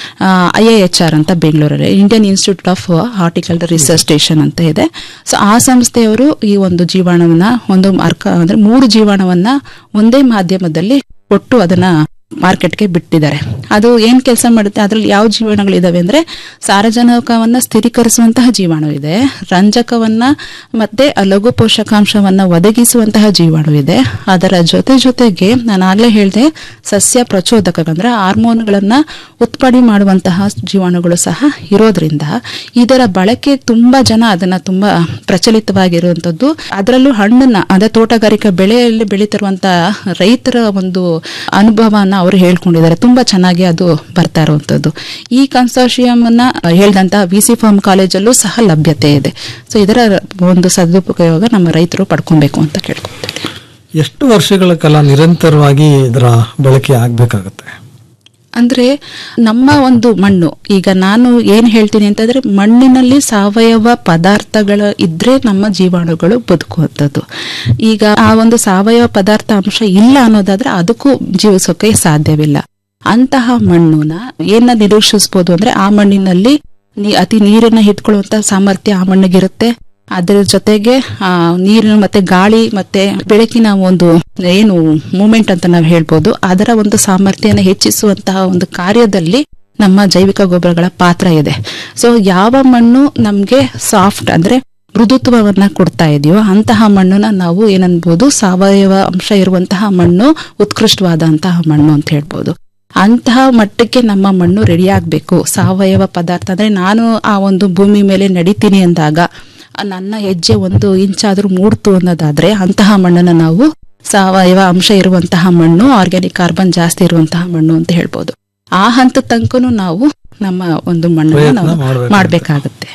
ಐ ಐ ಎಚ್ ಆರ್ ಅಂತ ಬೆಂಗಳೂರಲ್ಲಿ Indian institute of horticulture research station ಅಂತ ಇದೆ ಸೊ ಆ ಸಂಸ್ಥೆಯವರು ಈ ಒಂದು ಜೀವಾಣುವನ್ನ ಒಂದು ಅರ್ಕ ಅಂದ್ರೆ ಮೂರು ಜೀವಾಣುವನ್ನ ಒಂದೇ ಮಾಧ್ಯಮದಲ್ಲಿ ಕೊಟ್ಟು ಅದನ್ನ ಮಾರ್ಕೆಟ್ಗೆ ಬಿಟ್ಟಿದ್ದಾರೆ ಅದು ಏನ್ ಕೆಲಸ ಮಾಡುತ್ತೆ ಅದ್ರಲ್ಲಿ ಯಾವ ಜೀವಾಣುಗಳಿದಾವೆ ಅಂದ್ರೆ ಸಾರಜನಕವನ್ನ ಸ್ಥಿರೀಕರಿಸುವಂತಹ ಜೀವಾಣು ಇದೆ ರಂಜಕವನ್ನ ಮತ್ತೆ ಲಘು ಪೋಷಕಾಂಶವನ್ನ ಒದಗಿಸುವಂತಹ ಜೀವಾಣು ಇದೆ ಅದರ ಜೊತೆ ಜೊತೆಗೆ ನಾನು ಆಗ್ಲೇ ಹೇಳಿದೆ ಸಸ್ಯ ಪ್ರಚೋದಕ ಅಂದ್ರೆ ಹಾರ್ಮೋನ್ಗಳನ್ನ ಉತ್ಪತ್ತಿ ಮಾಡುವಂತಹ ಜೀವಾಣುಗಳು ಸಹ ಇರೋದ್ರಿಂದ ಇದರ ಬಳಕೆ ತುಂಬಾ ಜನ ಅದನ್ನ ತುಂಬಾ ಪ್ರಚಲಿತವಾಗಿರುವಂತದ್ದು ಅದರಲ್ಲೂ ಹಣ್ಣನ್ನ ಅದೇ ತೋಟಗಾರಿಕಾ ಬೆಳೆಯಲ್ಲಿ ಬೆಳೀತಿರುವಂತಹ ರೈತರ ಒಂದು ಅನುಭವನ ಅವರು ಹೇಳ್ಕೊಂಡಿದ್ದಾರೆ ತುಂಬಾ ಚೆನ್ನಾಗಿ ಅದು ಬರ್ತಾ ಇರುವಂತದ್ದು ಈ ಕನ್ಸೋರ್ಷಿಯಂ ಅನ್ನ ಹೇಳ್ದಂತಹ ವಿ ಸಿ ಫಾರ್ಮ್ ಕಾಲೇಜಲ್ಲೂ ಸಹ ಲಭ್ಯತೆ ಇದೆ ಸೊ ಇದರ ಒಂದು ಸದುಪಯೋಗ ನಮ್ಮ ರೈತರು ಪಡ್ಕೊಬೇಕು ಅಂತ ಕೇಳ್ಕೊತೀನಿ ಎಷ್ಟು ವರ್ಷಗಳ ಕಾಲ ನಿರಂತರವಾಗಿ ಇದರ ಬಳಕೆ ಆಗ್ಬೇಕಾಗತ್ತೆ ಅಂದ್ರೆ ನಮ್ಮ ಒಂದು ಮಣ್ಣು ಈಗ ನಾನು ಏನ್ ಹೇಳ್ತೀನಿ ಅಂತಂದ್ರೆ ಮಣ್ಣಿನಲ್ಲಿ ಸಾವಯವ ಪದಾರ್ಥಗಳ ಇದ್ರೆ ನಮ್ಮ ಜೀವಾಣುಗಳು ಬದುಕುವಂಥದ್ದು ಈಗ ಆ ಒಂದು ಸಾವಯವ ಪದಾರ್ಥ ಅಂಶ ಇಲ್ಲ ಅನ್ನೋದಾದ್ರೆ ಅದಕ್ಕೂ ಜೀವಿಸೋಕೆ ಸಾಧ್ಯವಿಲ್ಲ ಅಂತಹ ಮಣ್ಣುನ ಏನ ನಿರೀಕ್ಷಿಸಬಹುದು ಅಂದ್ರೆ ಆ ಮಣ್ಣಿನಲ್ಲಿ ನೀ- ಅತಿ ನೀರನ್ನ ಹಿಡ್ಕೊಳ್ಳುವಂತ ಸಾಮರ್ಥ್ಯ ಆ ಮಣ್ಣಿಗಿರುತ್ತೆ ಅದರ ಜೊತೆಗೆ ಆ ನೀರಿನ ಮತ್ತೆ ಗಾಳಿ ಮತ್ತೆ ಬೆಳಕಿನ ಒಂದು ಏನು ಮೂಮೆಂಟ್ ಅಂತ ನಾವು ಹೇಳ್ಬೋದು ಅದರ ಒಂದು ಸಾಮರ್ಥ್ಯನ ಹೆಚ್ಚಿಸುವಂತಹ ಒಂದು ಕಾರ್ಯದಲ್ಲಿ ನಮ್ಮ ಜೈವಿಕ ಗೊಬ್ಬರಗಳ ಪಾತ್ರ ಇದೆ ಸೊ ಯಾವ ಮಣ್ಣು ನಮ್ಗೆ ಸಾಫ್ಟ್ ಅಂದ್ರೆ ಮೃದುತ್ವವನ್ನ ಕೊಡ್ತಾ ಇದೆಯೋ ಅಂತಹ ಮಣ್ಣನ್ನ ನಾವು ಏನನ್ಬೋದು ಸಾವಯವ ಅಂಶ ಇರುವಂತಹ ಮಣ್ಣು ಉತ್ಕೃಷ್ಟವಾದಂತಹ ಮಣ್ಣು ಅಂತ ಹೇಳ್ಬೋದು ಅಂತಹ ಮಟ್ಟಕ್ಕೆ ನಮ್ಮ ಮಣ್ಣು ರೆಡಿ ಆಗ್ಬೇಕು ಸಾವಯವ ಪದಾರ್ಥ ಅಂದ್ರೆ ನಾನು ಆ ಒಂದು ಭೂಮಿ ಮೇಲೆ ನಡಿತೀನಿ ಅಂದಾಗ ಆ ನನ್ನ ಹೆಜ್ಜೆ ಒಂದು ಇಂಚಾದ್ರೂ ಮೂಡ್ತು ಅನ್ನೋದಾದ್ರೆ ಅಂತಹ ಮಣ್ಣನ್ನ ನಾವು ಸಾವಯವ ಅಂಶ ಇರುವಂತಹ ಮಣ್ಣು ಆರ್ಗ್ಯಾನಿಕ್ ಕಾರ್ಬನ್ ಜಾಸ್ತಿ ಇರುವಂತಹ ಮಣ್ಣು ಅಂತ ಹೇಳ್ಬೋದು ಆ ಹಂತ ತನಕನೂ ನಾವು ನಮ್ಮ ಒಂದು ಮಣ್ಣನ್ನು ಪ್ರಯತ್ನ ನಾವು ಮಾಡ್ಬೇಕಾಗುತ್ತೆ. ಮಾಡ್ಬೇಕಾಗತ್ತೆ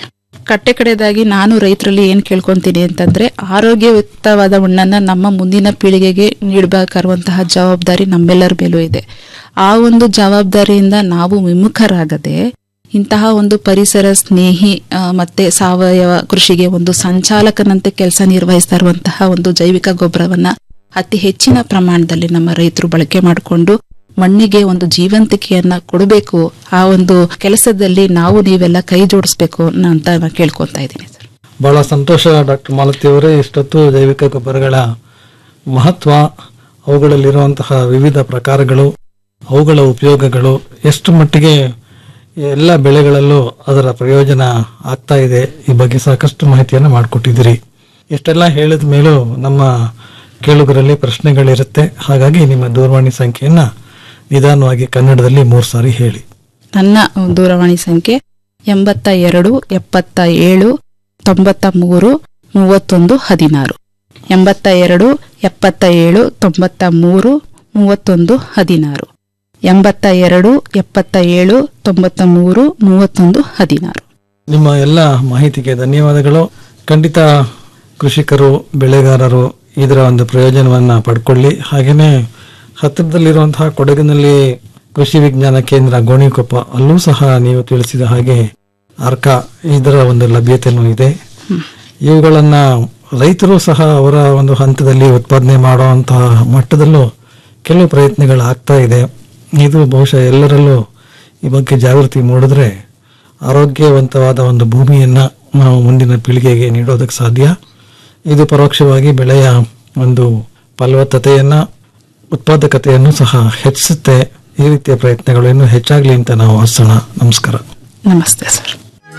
ಕಟ್ಟೆ ಕಡೆದಾಗಿ ನಾನು ರೈತರಲ್ಲಿ ಏನ್ ಕೇಳ್ಕೊಂತೀನಿ ಅಂತಂದ್ರೆ ಆರೋಗ್ಯಯುಕ್ತವಾದ ಮಣ್ಣನ್ನ ನಮ್ಮ ಮುಂದಿನ ಪೀಳಿಗೆಗೆ ನೀಡಬೇಕಾಗಿರುವಂತಹ ಜವಾಬ್ದಾರಿ ನಮ್ಮೆಲ್ಲರ ಮೇಲೂ ಇದೆ ಆ ಒಂದು ಜವಾಬ್ದಾರಿಯಿಂದ ನಾವು ವಿಮುಖರಾಗದೆ ಇಂತಹ ಒಂದು ಪರಿಸರ ಸ್ನೇಹಿ ಆ, ಮತ್ತೆ ಸಾವಯವ ಕೃಷಿಗೆ ಒಂದು ಸಂಚಾಲಕನಂತೆ ಕೆಲಸ ನಿರ್ವಹಿಸ್ತಾ ಇರುವಂತಹ ಒಂದು ಜೈವಿಕ ಗೊಬ್ಬರವನ್ನ ಅತಿ ಹೆಚ್ಚಿನ ಪ್ರಮಾಣದಲ್ಲಿ ನಮ್ಮ ರೈತರು ಬಳಕೆ ಮಾಡಿಕೊಂಡು ಮಣ್ಣಿಗೆ ಒಂದು ಜೀವಂತಿಕೆಯನ್ನ ಕೊಡಬೇಕು ಆ ಒಂದು ಕೆಲಸದಲ್ಲಿ ನಾವು ನೀವೆಲ್ಲ ಕೈ ಜೋಡಿಸ್ಬೇಕು ಅಂತ ನಾನು ಕೇಳ್ಕೊತಾ ಇದ್ದೀನಿ ಸರ್ ಬಹಳ ಸಂತೋಷ ಡಾಕ್ಟರ್ ಮಾಲತಿ ಅವರೇ ಇಷ್ಟೊತ್ತು ಜೈವಿಕ ಗೊಬ್ಬರಗಳ ಮಹತ್ವ ಅವುಗಳಲ್ಲಿರುವಂತಹ ವಿವಿಧ ಪ್ರಕಾರಗಳು ಅವುಗಳ ಉಪಯೋಗಗಳು ಎಷ್ಟು ಮಟ್ಟಿಗೆ ಎಲ್ಲ ಬೆಳೆಗಳಲ್ಲೂ ಅದರ ಪ್ರಯೋಜನ ಆಗ್ತಾ ಇದೆ ಈ ಬಗ್ಗೆ ಸಾಕಷ್ಟು ಮಾಹಿತಿಯನ್ನು ಮಾಡಿಕೊಟ್ಟಿದ್ದೀರಿ ಇಷ್ಟೆಲ್ಲ ಹೇಳಿದ ಮೇಲೂ ನಮ್ಮ ಕೇಳುಗರಲ್ಲಿ ಪ್ರಶ್ನೆಗಳಿರುತ್ತೆ ಹಾಗಾಗಿ ನಿಮ್ಮ ದೂರವಾಣಿ ಸಂಖ್ಯೆಯನ್ನ ನಿಧಾನವಾಗಿ ಕನ್ನಡದಲ್ಲಿ ಮೂರು ಸಾರಿ ಹೇಳಿ ನನ್ನ ದೂರವಾಣಿ ಸಂಖ್ಯೆ ಎಂಬತ್ತ ಎರಡು ಎಪ್ಪತ್ತ ಏಳು ತೊಂಬತ್ತ ಮೂರು ಮೂವತ್ತೊಂದು ಹದಿನಾರು ಎಂಬತ್ತ ಎರಡು ಎಪ್ಪತ್ತ ಏಳು ತೊಂಬತ್ತ ಮೂರು ಮೂವತ್ತೊಂದು ಹದಿನಾರು ಎಂಬತ್ತ ಎರಡು ಎಪ್ಪತ್ತ ಏಳು ತೊಂಬತ್ತ ಮೂರು ಮೂವತ್ತೊಂದು ಹದಿನಾರು ನಿಮ್ಮ ಎಲ್ಲ ಮಾಹಿತಿಗೆ ಧನ್ಯವಾದಗಳು ಖಂಡಿತ ಕೃಷಿಕರು ಬೆಳೆಗಾರರು ಇದರ ಒಂದು ಪ್ರಯೋಜನವನ್ನ ಪಡ್ಕೊಳ್ಳಿ ಹಾಗೇನೆ ಹತ್ತಿರದಲ್ಲಿರುವಂತಹ ಕೊಡಗಿನಲ್ಲಿ ಕೃಷಿ ವಿಜ್ಞಾನ ಕೇಂದ್ರ ಗೋಣಿಕೊಪ್ಪ ಅಲ್ಲೂ ಸಹ ನೀವು ತಿಳಿಸಿದ ಹಾಗೆ ಅರ್ಕ ಇದರ ಒಂದು ಲಭ್ಯತೆನೂ ಇದೆ ಇವುಗಳನ್ನ ರೈತರು ಸಹ ಅವರ ಒಂದು ಹಂತದಲ್ಲಿ ಉತ್ಪಾದನೆ ಮಾಡುವಂತಹ ಮಟ್ಟದಲ್ಲೂ ಕೆಲವು ಪ್ರಯತ್ನಗಳು ಆಗ್ತಾ ಇದೆ ಇದು ಬಹುಶಃ ಎಲ್ಲರಲ್ಲೂ ಈ ಬಗ್ಗೆ ಜಾಗೃತಿ ಮೂಡಿದ್ರೆ ಆರೋಗ್ಯವಂತವಾದ ಒಂದು ಭೂಮಿಯನ್ನ ನಾವು ಮುಂದಿನ ಪೀಳಿಗೆಗೆ ನೀಡೋದಕ್ಕೆ ಸಾಧ್ಯ ಇದು ಪರೋಕ್ಷವಾಗಿ ಬೆಳೆಯ ಒಂದು ಫಲವತ್ತತೆಯನ್ನ ಉತ್ಪಾದಕತೆಯನ್ನು ಸಹ ಹೆಚ್ಚಿಸುತ್ತೆ ಈ ರೀತಿಯ ಪ್ರಯತ್ನಗಳು ಇನ್ನೂ ಹೆಚ್ಚಾಗ್ಲಿ ಅಂತ ನಾವು ಆಸೋಣ ನಮಸ್ಕಾರ ನಮಸ್ತೆ ಸರ್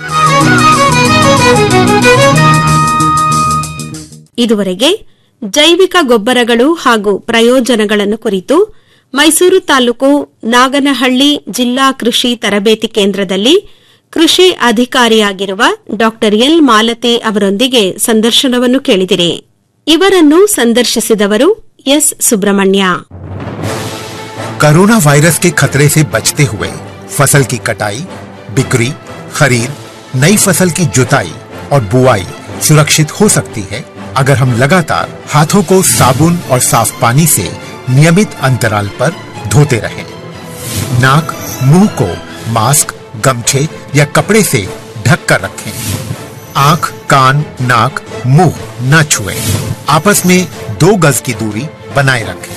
ಇದುವರೆಗೆ ಜೈವಿಕ ಗೊಬ್ಬರಗಳು ಹಾಗೂ ಪ್ರಯೋಜನಗಳನ್ನು ಕುರಿತು ಮೈಸೂರು ತಾಲೂಕು ನಾಗನಹಳ್ಳಿ ಜಿಲ್ಲಾ ಕೃಷಿ ತರಬೇತಿ ಕೇಂದ್ರದಲ್ಲಿ ಕೃಷಿ ಅಧಿಕಾರಿಯಾಗಿರುವ ಡಾ ಎಲ್ ಮಾಲತಿ ಅವರೊಂದಿಗೆ ಸಂದರ್ಶನವನ್ನು ಕೇಳಿದಿರಿ ಇವರನ್ನು ಸಂದರ್ಶಿಸಿದವರು ಎಸ್ ಸುಬ್ರಹ್ಮಣ್ಯ कोरोना वायरस के खतरे से बचते हुए फसल की कटाई बिक्री खरीद नई फसल की जुताई और बुआई सुरक्षित हो सकती है अगर हम लगातार हाथों को साबुन और साफ पानी से नियमित अंतराल पर धोते रहें। नाक मुंह को मास्क गमछे या कपड़े से ढक कर रखें आंख कान नाक मुंह न छुएं। आपस में दो गज की दूरी बनाए रखें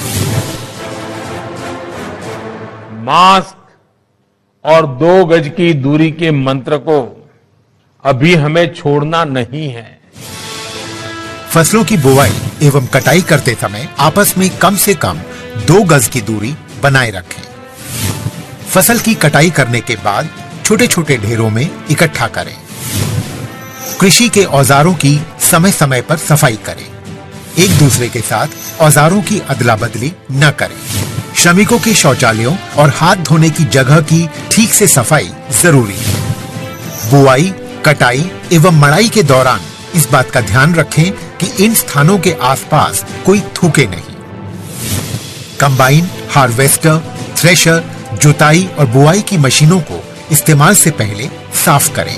मास्क और दो गज की दूरी के मंत्र को अभी हमें छोड़ना नहीं है फसलों की बुवाई एवं कटाई करते समय आपस में कम से कम दो गज की दूरी बनाए रखें फसल की कटाई करने के बाद छोटे छोटे ढेरों में इकट्ठा करें कृषि के औजारों की समय समय पर सफाई करें एक दूसरे के साथ औजारों की अदला बदली न करें श्रमिकों के शौचालयों और हाथ धोने की जगह की ठीक से सफाई जरूरी है बुआई कटाई एवं मड़ाई के दौरान इस बात का ध्यान रखें कि इन स्थानों के आसपास कोई थूके नहीं कंबाइन हार्वेस्टर थ्रेशर जुताई और बुआई की मशीनों को इस्तेमाल से पहले साफ करें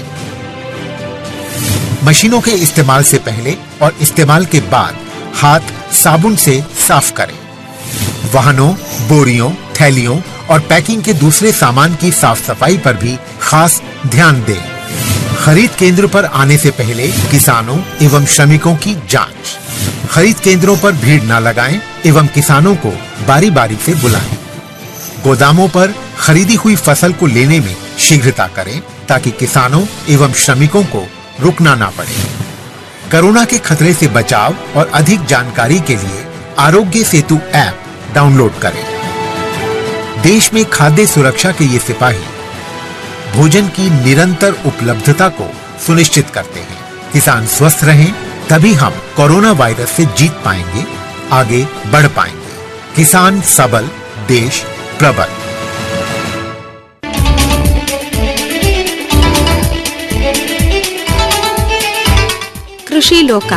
मशीनों के इस्तेमाल से पहले और इस्तेमाल के बाद हाथ साबुन से साफ करें वाहनों बोरियों थैलियों और पैकिंग के दूसरे सामान की साफ सफाई पर भी खास ध्यान दें खरीद केंद्र पर आने से पहले किसानों एवं श्रमिकों की जांच खरीद केंद्रों पर भीड़ न लगाएं एवं किसानों को बारी बारी से बुलाएं गोदामों पर खरीदी हुई फसल को लेने में शीघ्रता करें ताकि किसानों एवं श्रमिकों को रुकना ना पड़े कोरोना के खतरे से बचाव और अधिक जानकारी के लिए आरोग्य सेतु ऐप डाउनलोड करें देश में खाद्य सुरक्षा के ये सिपाही भोजन की निरंतर उपलब्धता को सुनिश्चित करते हैं किसान स्वस्थ रहें तभी हम कोरोना वायरस से जीत पाएंगे आगे बढ़ पाएंगे किसान सबल देश प्रबल ಕೃಷಿ ಲೋಕ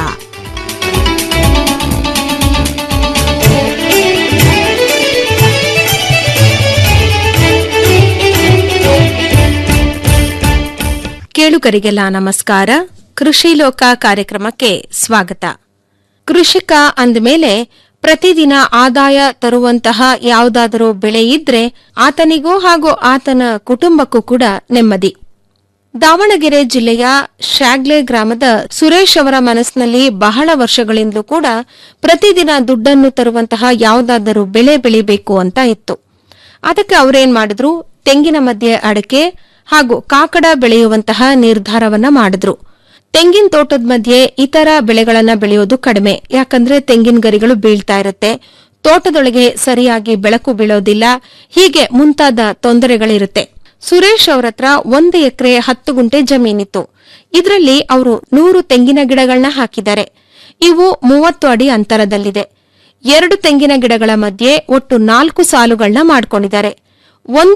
ಕೇಳುಗರಿಗೆಲ್ಲ ನಮಸ್ಕಾರ ಕೃಷಿ ಲೋಕ ಕಾರ್ಯಕ್ರಮಕ್ಕೆ ಸ್ವಾಗತ ಕೃಷಿಕ ಅಂದಮೇಲೆ ಪ್ರತಿದಿನ ಆದಾಯ ತರುವಂತಹ ಯಾವುದಾದರೂ ಬೆಳೆ ಇದ್ರೆ ಆತನಿಗೂ ಹಾಗೂ ಆತನ ಕುಟುಂಬಕ್ಕೂ ಕೂಡ ನೆಮ್ಮದಿ ದಾವಣಗೆರೆ ಜಿಲ್ಲೆಯ ಶಾಗ್ಲೆ ಗ್ರಾಮದ ಸುರೇಶ್ ಅವರ ಮನಸ್ಸಿನಲ್ಲಿ ಬಹಳ ವರ್ಷಗಳಿಂದಲೂ ಕೂಡ ಪ್ರತಿದಿನ ದುಡ್ಡನ್ನು ತರುವಂತಹ ಯಾವುದಾದರೂ ಬೆಳೆ ಬೆಳಿಬೇಕು ಅಂತ ಇತ್ತು ಅದಕ್ಕೆ ಅವರೇನ್ ಮಾಡಿದ್ರು ತೆಂಗಿನ ಮಧ್ಯೆ ಅಡಕೆ ಹಾಗೂ ಕಾಕಡ ಬೆಳೆಯುವಂತಹ ನಿರ್ಧಾರವನ್ನ ಮಾಡಿದ್ರು ತೆಂಗಿನ ತೋಟದ ಮಧ್ಯೆ ಇತರ ಬೆಳೆಗಳನ್ನ ಬೆಳೆಯೋದು ಕಡಿಮೆ ಯಾಕಂದ್ರೆ ತೆಂಗಿನ ಗರಿಗಳು ಬೀಳ್ತಾ ಇರುತ್ತೆ ತೋಟದೊಳಗೆ ಸರಿಯಾಗಿ ಬೆಳಕು ಬೀಳೋದಿಲ್ಲ ಹೀಗೆ ಮುಂತಾದ ತೊಂದರೆಗಳಿರುತ್ತೆ ಸುರೇಶ್ ಅವ್ರ ಹತ್ರ ಒಂದು ಎಕರೆ ಹತ್ತು ಗುಂಟೆ ಜಮೀನಿತ್ತು ಇದರಲ್ಲಿ ಅವರು ನೂರು ತೆಂಗಿನ ಗಿಡಗಳನ್ನ ಹಾಕಿದ್ದಾರೆ ಇವು ಮೂವತ್ತು ಅಡಿ ಅಂತರದಲ್ಲಿದೆ ಎರಡು ತೆಂಗಿನ ಗಿಡಗಳ ಮಧ್ಯೆ ಒಟ್ಟು ನಾಲ್ಕು ಸಾಲುಗಳನ್ನ ಮಾಡ್ಕೊಂಡಿದ್ದಾರೆ ಒಂದು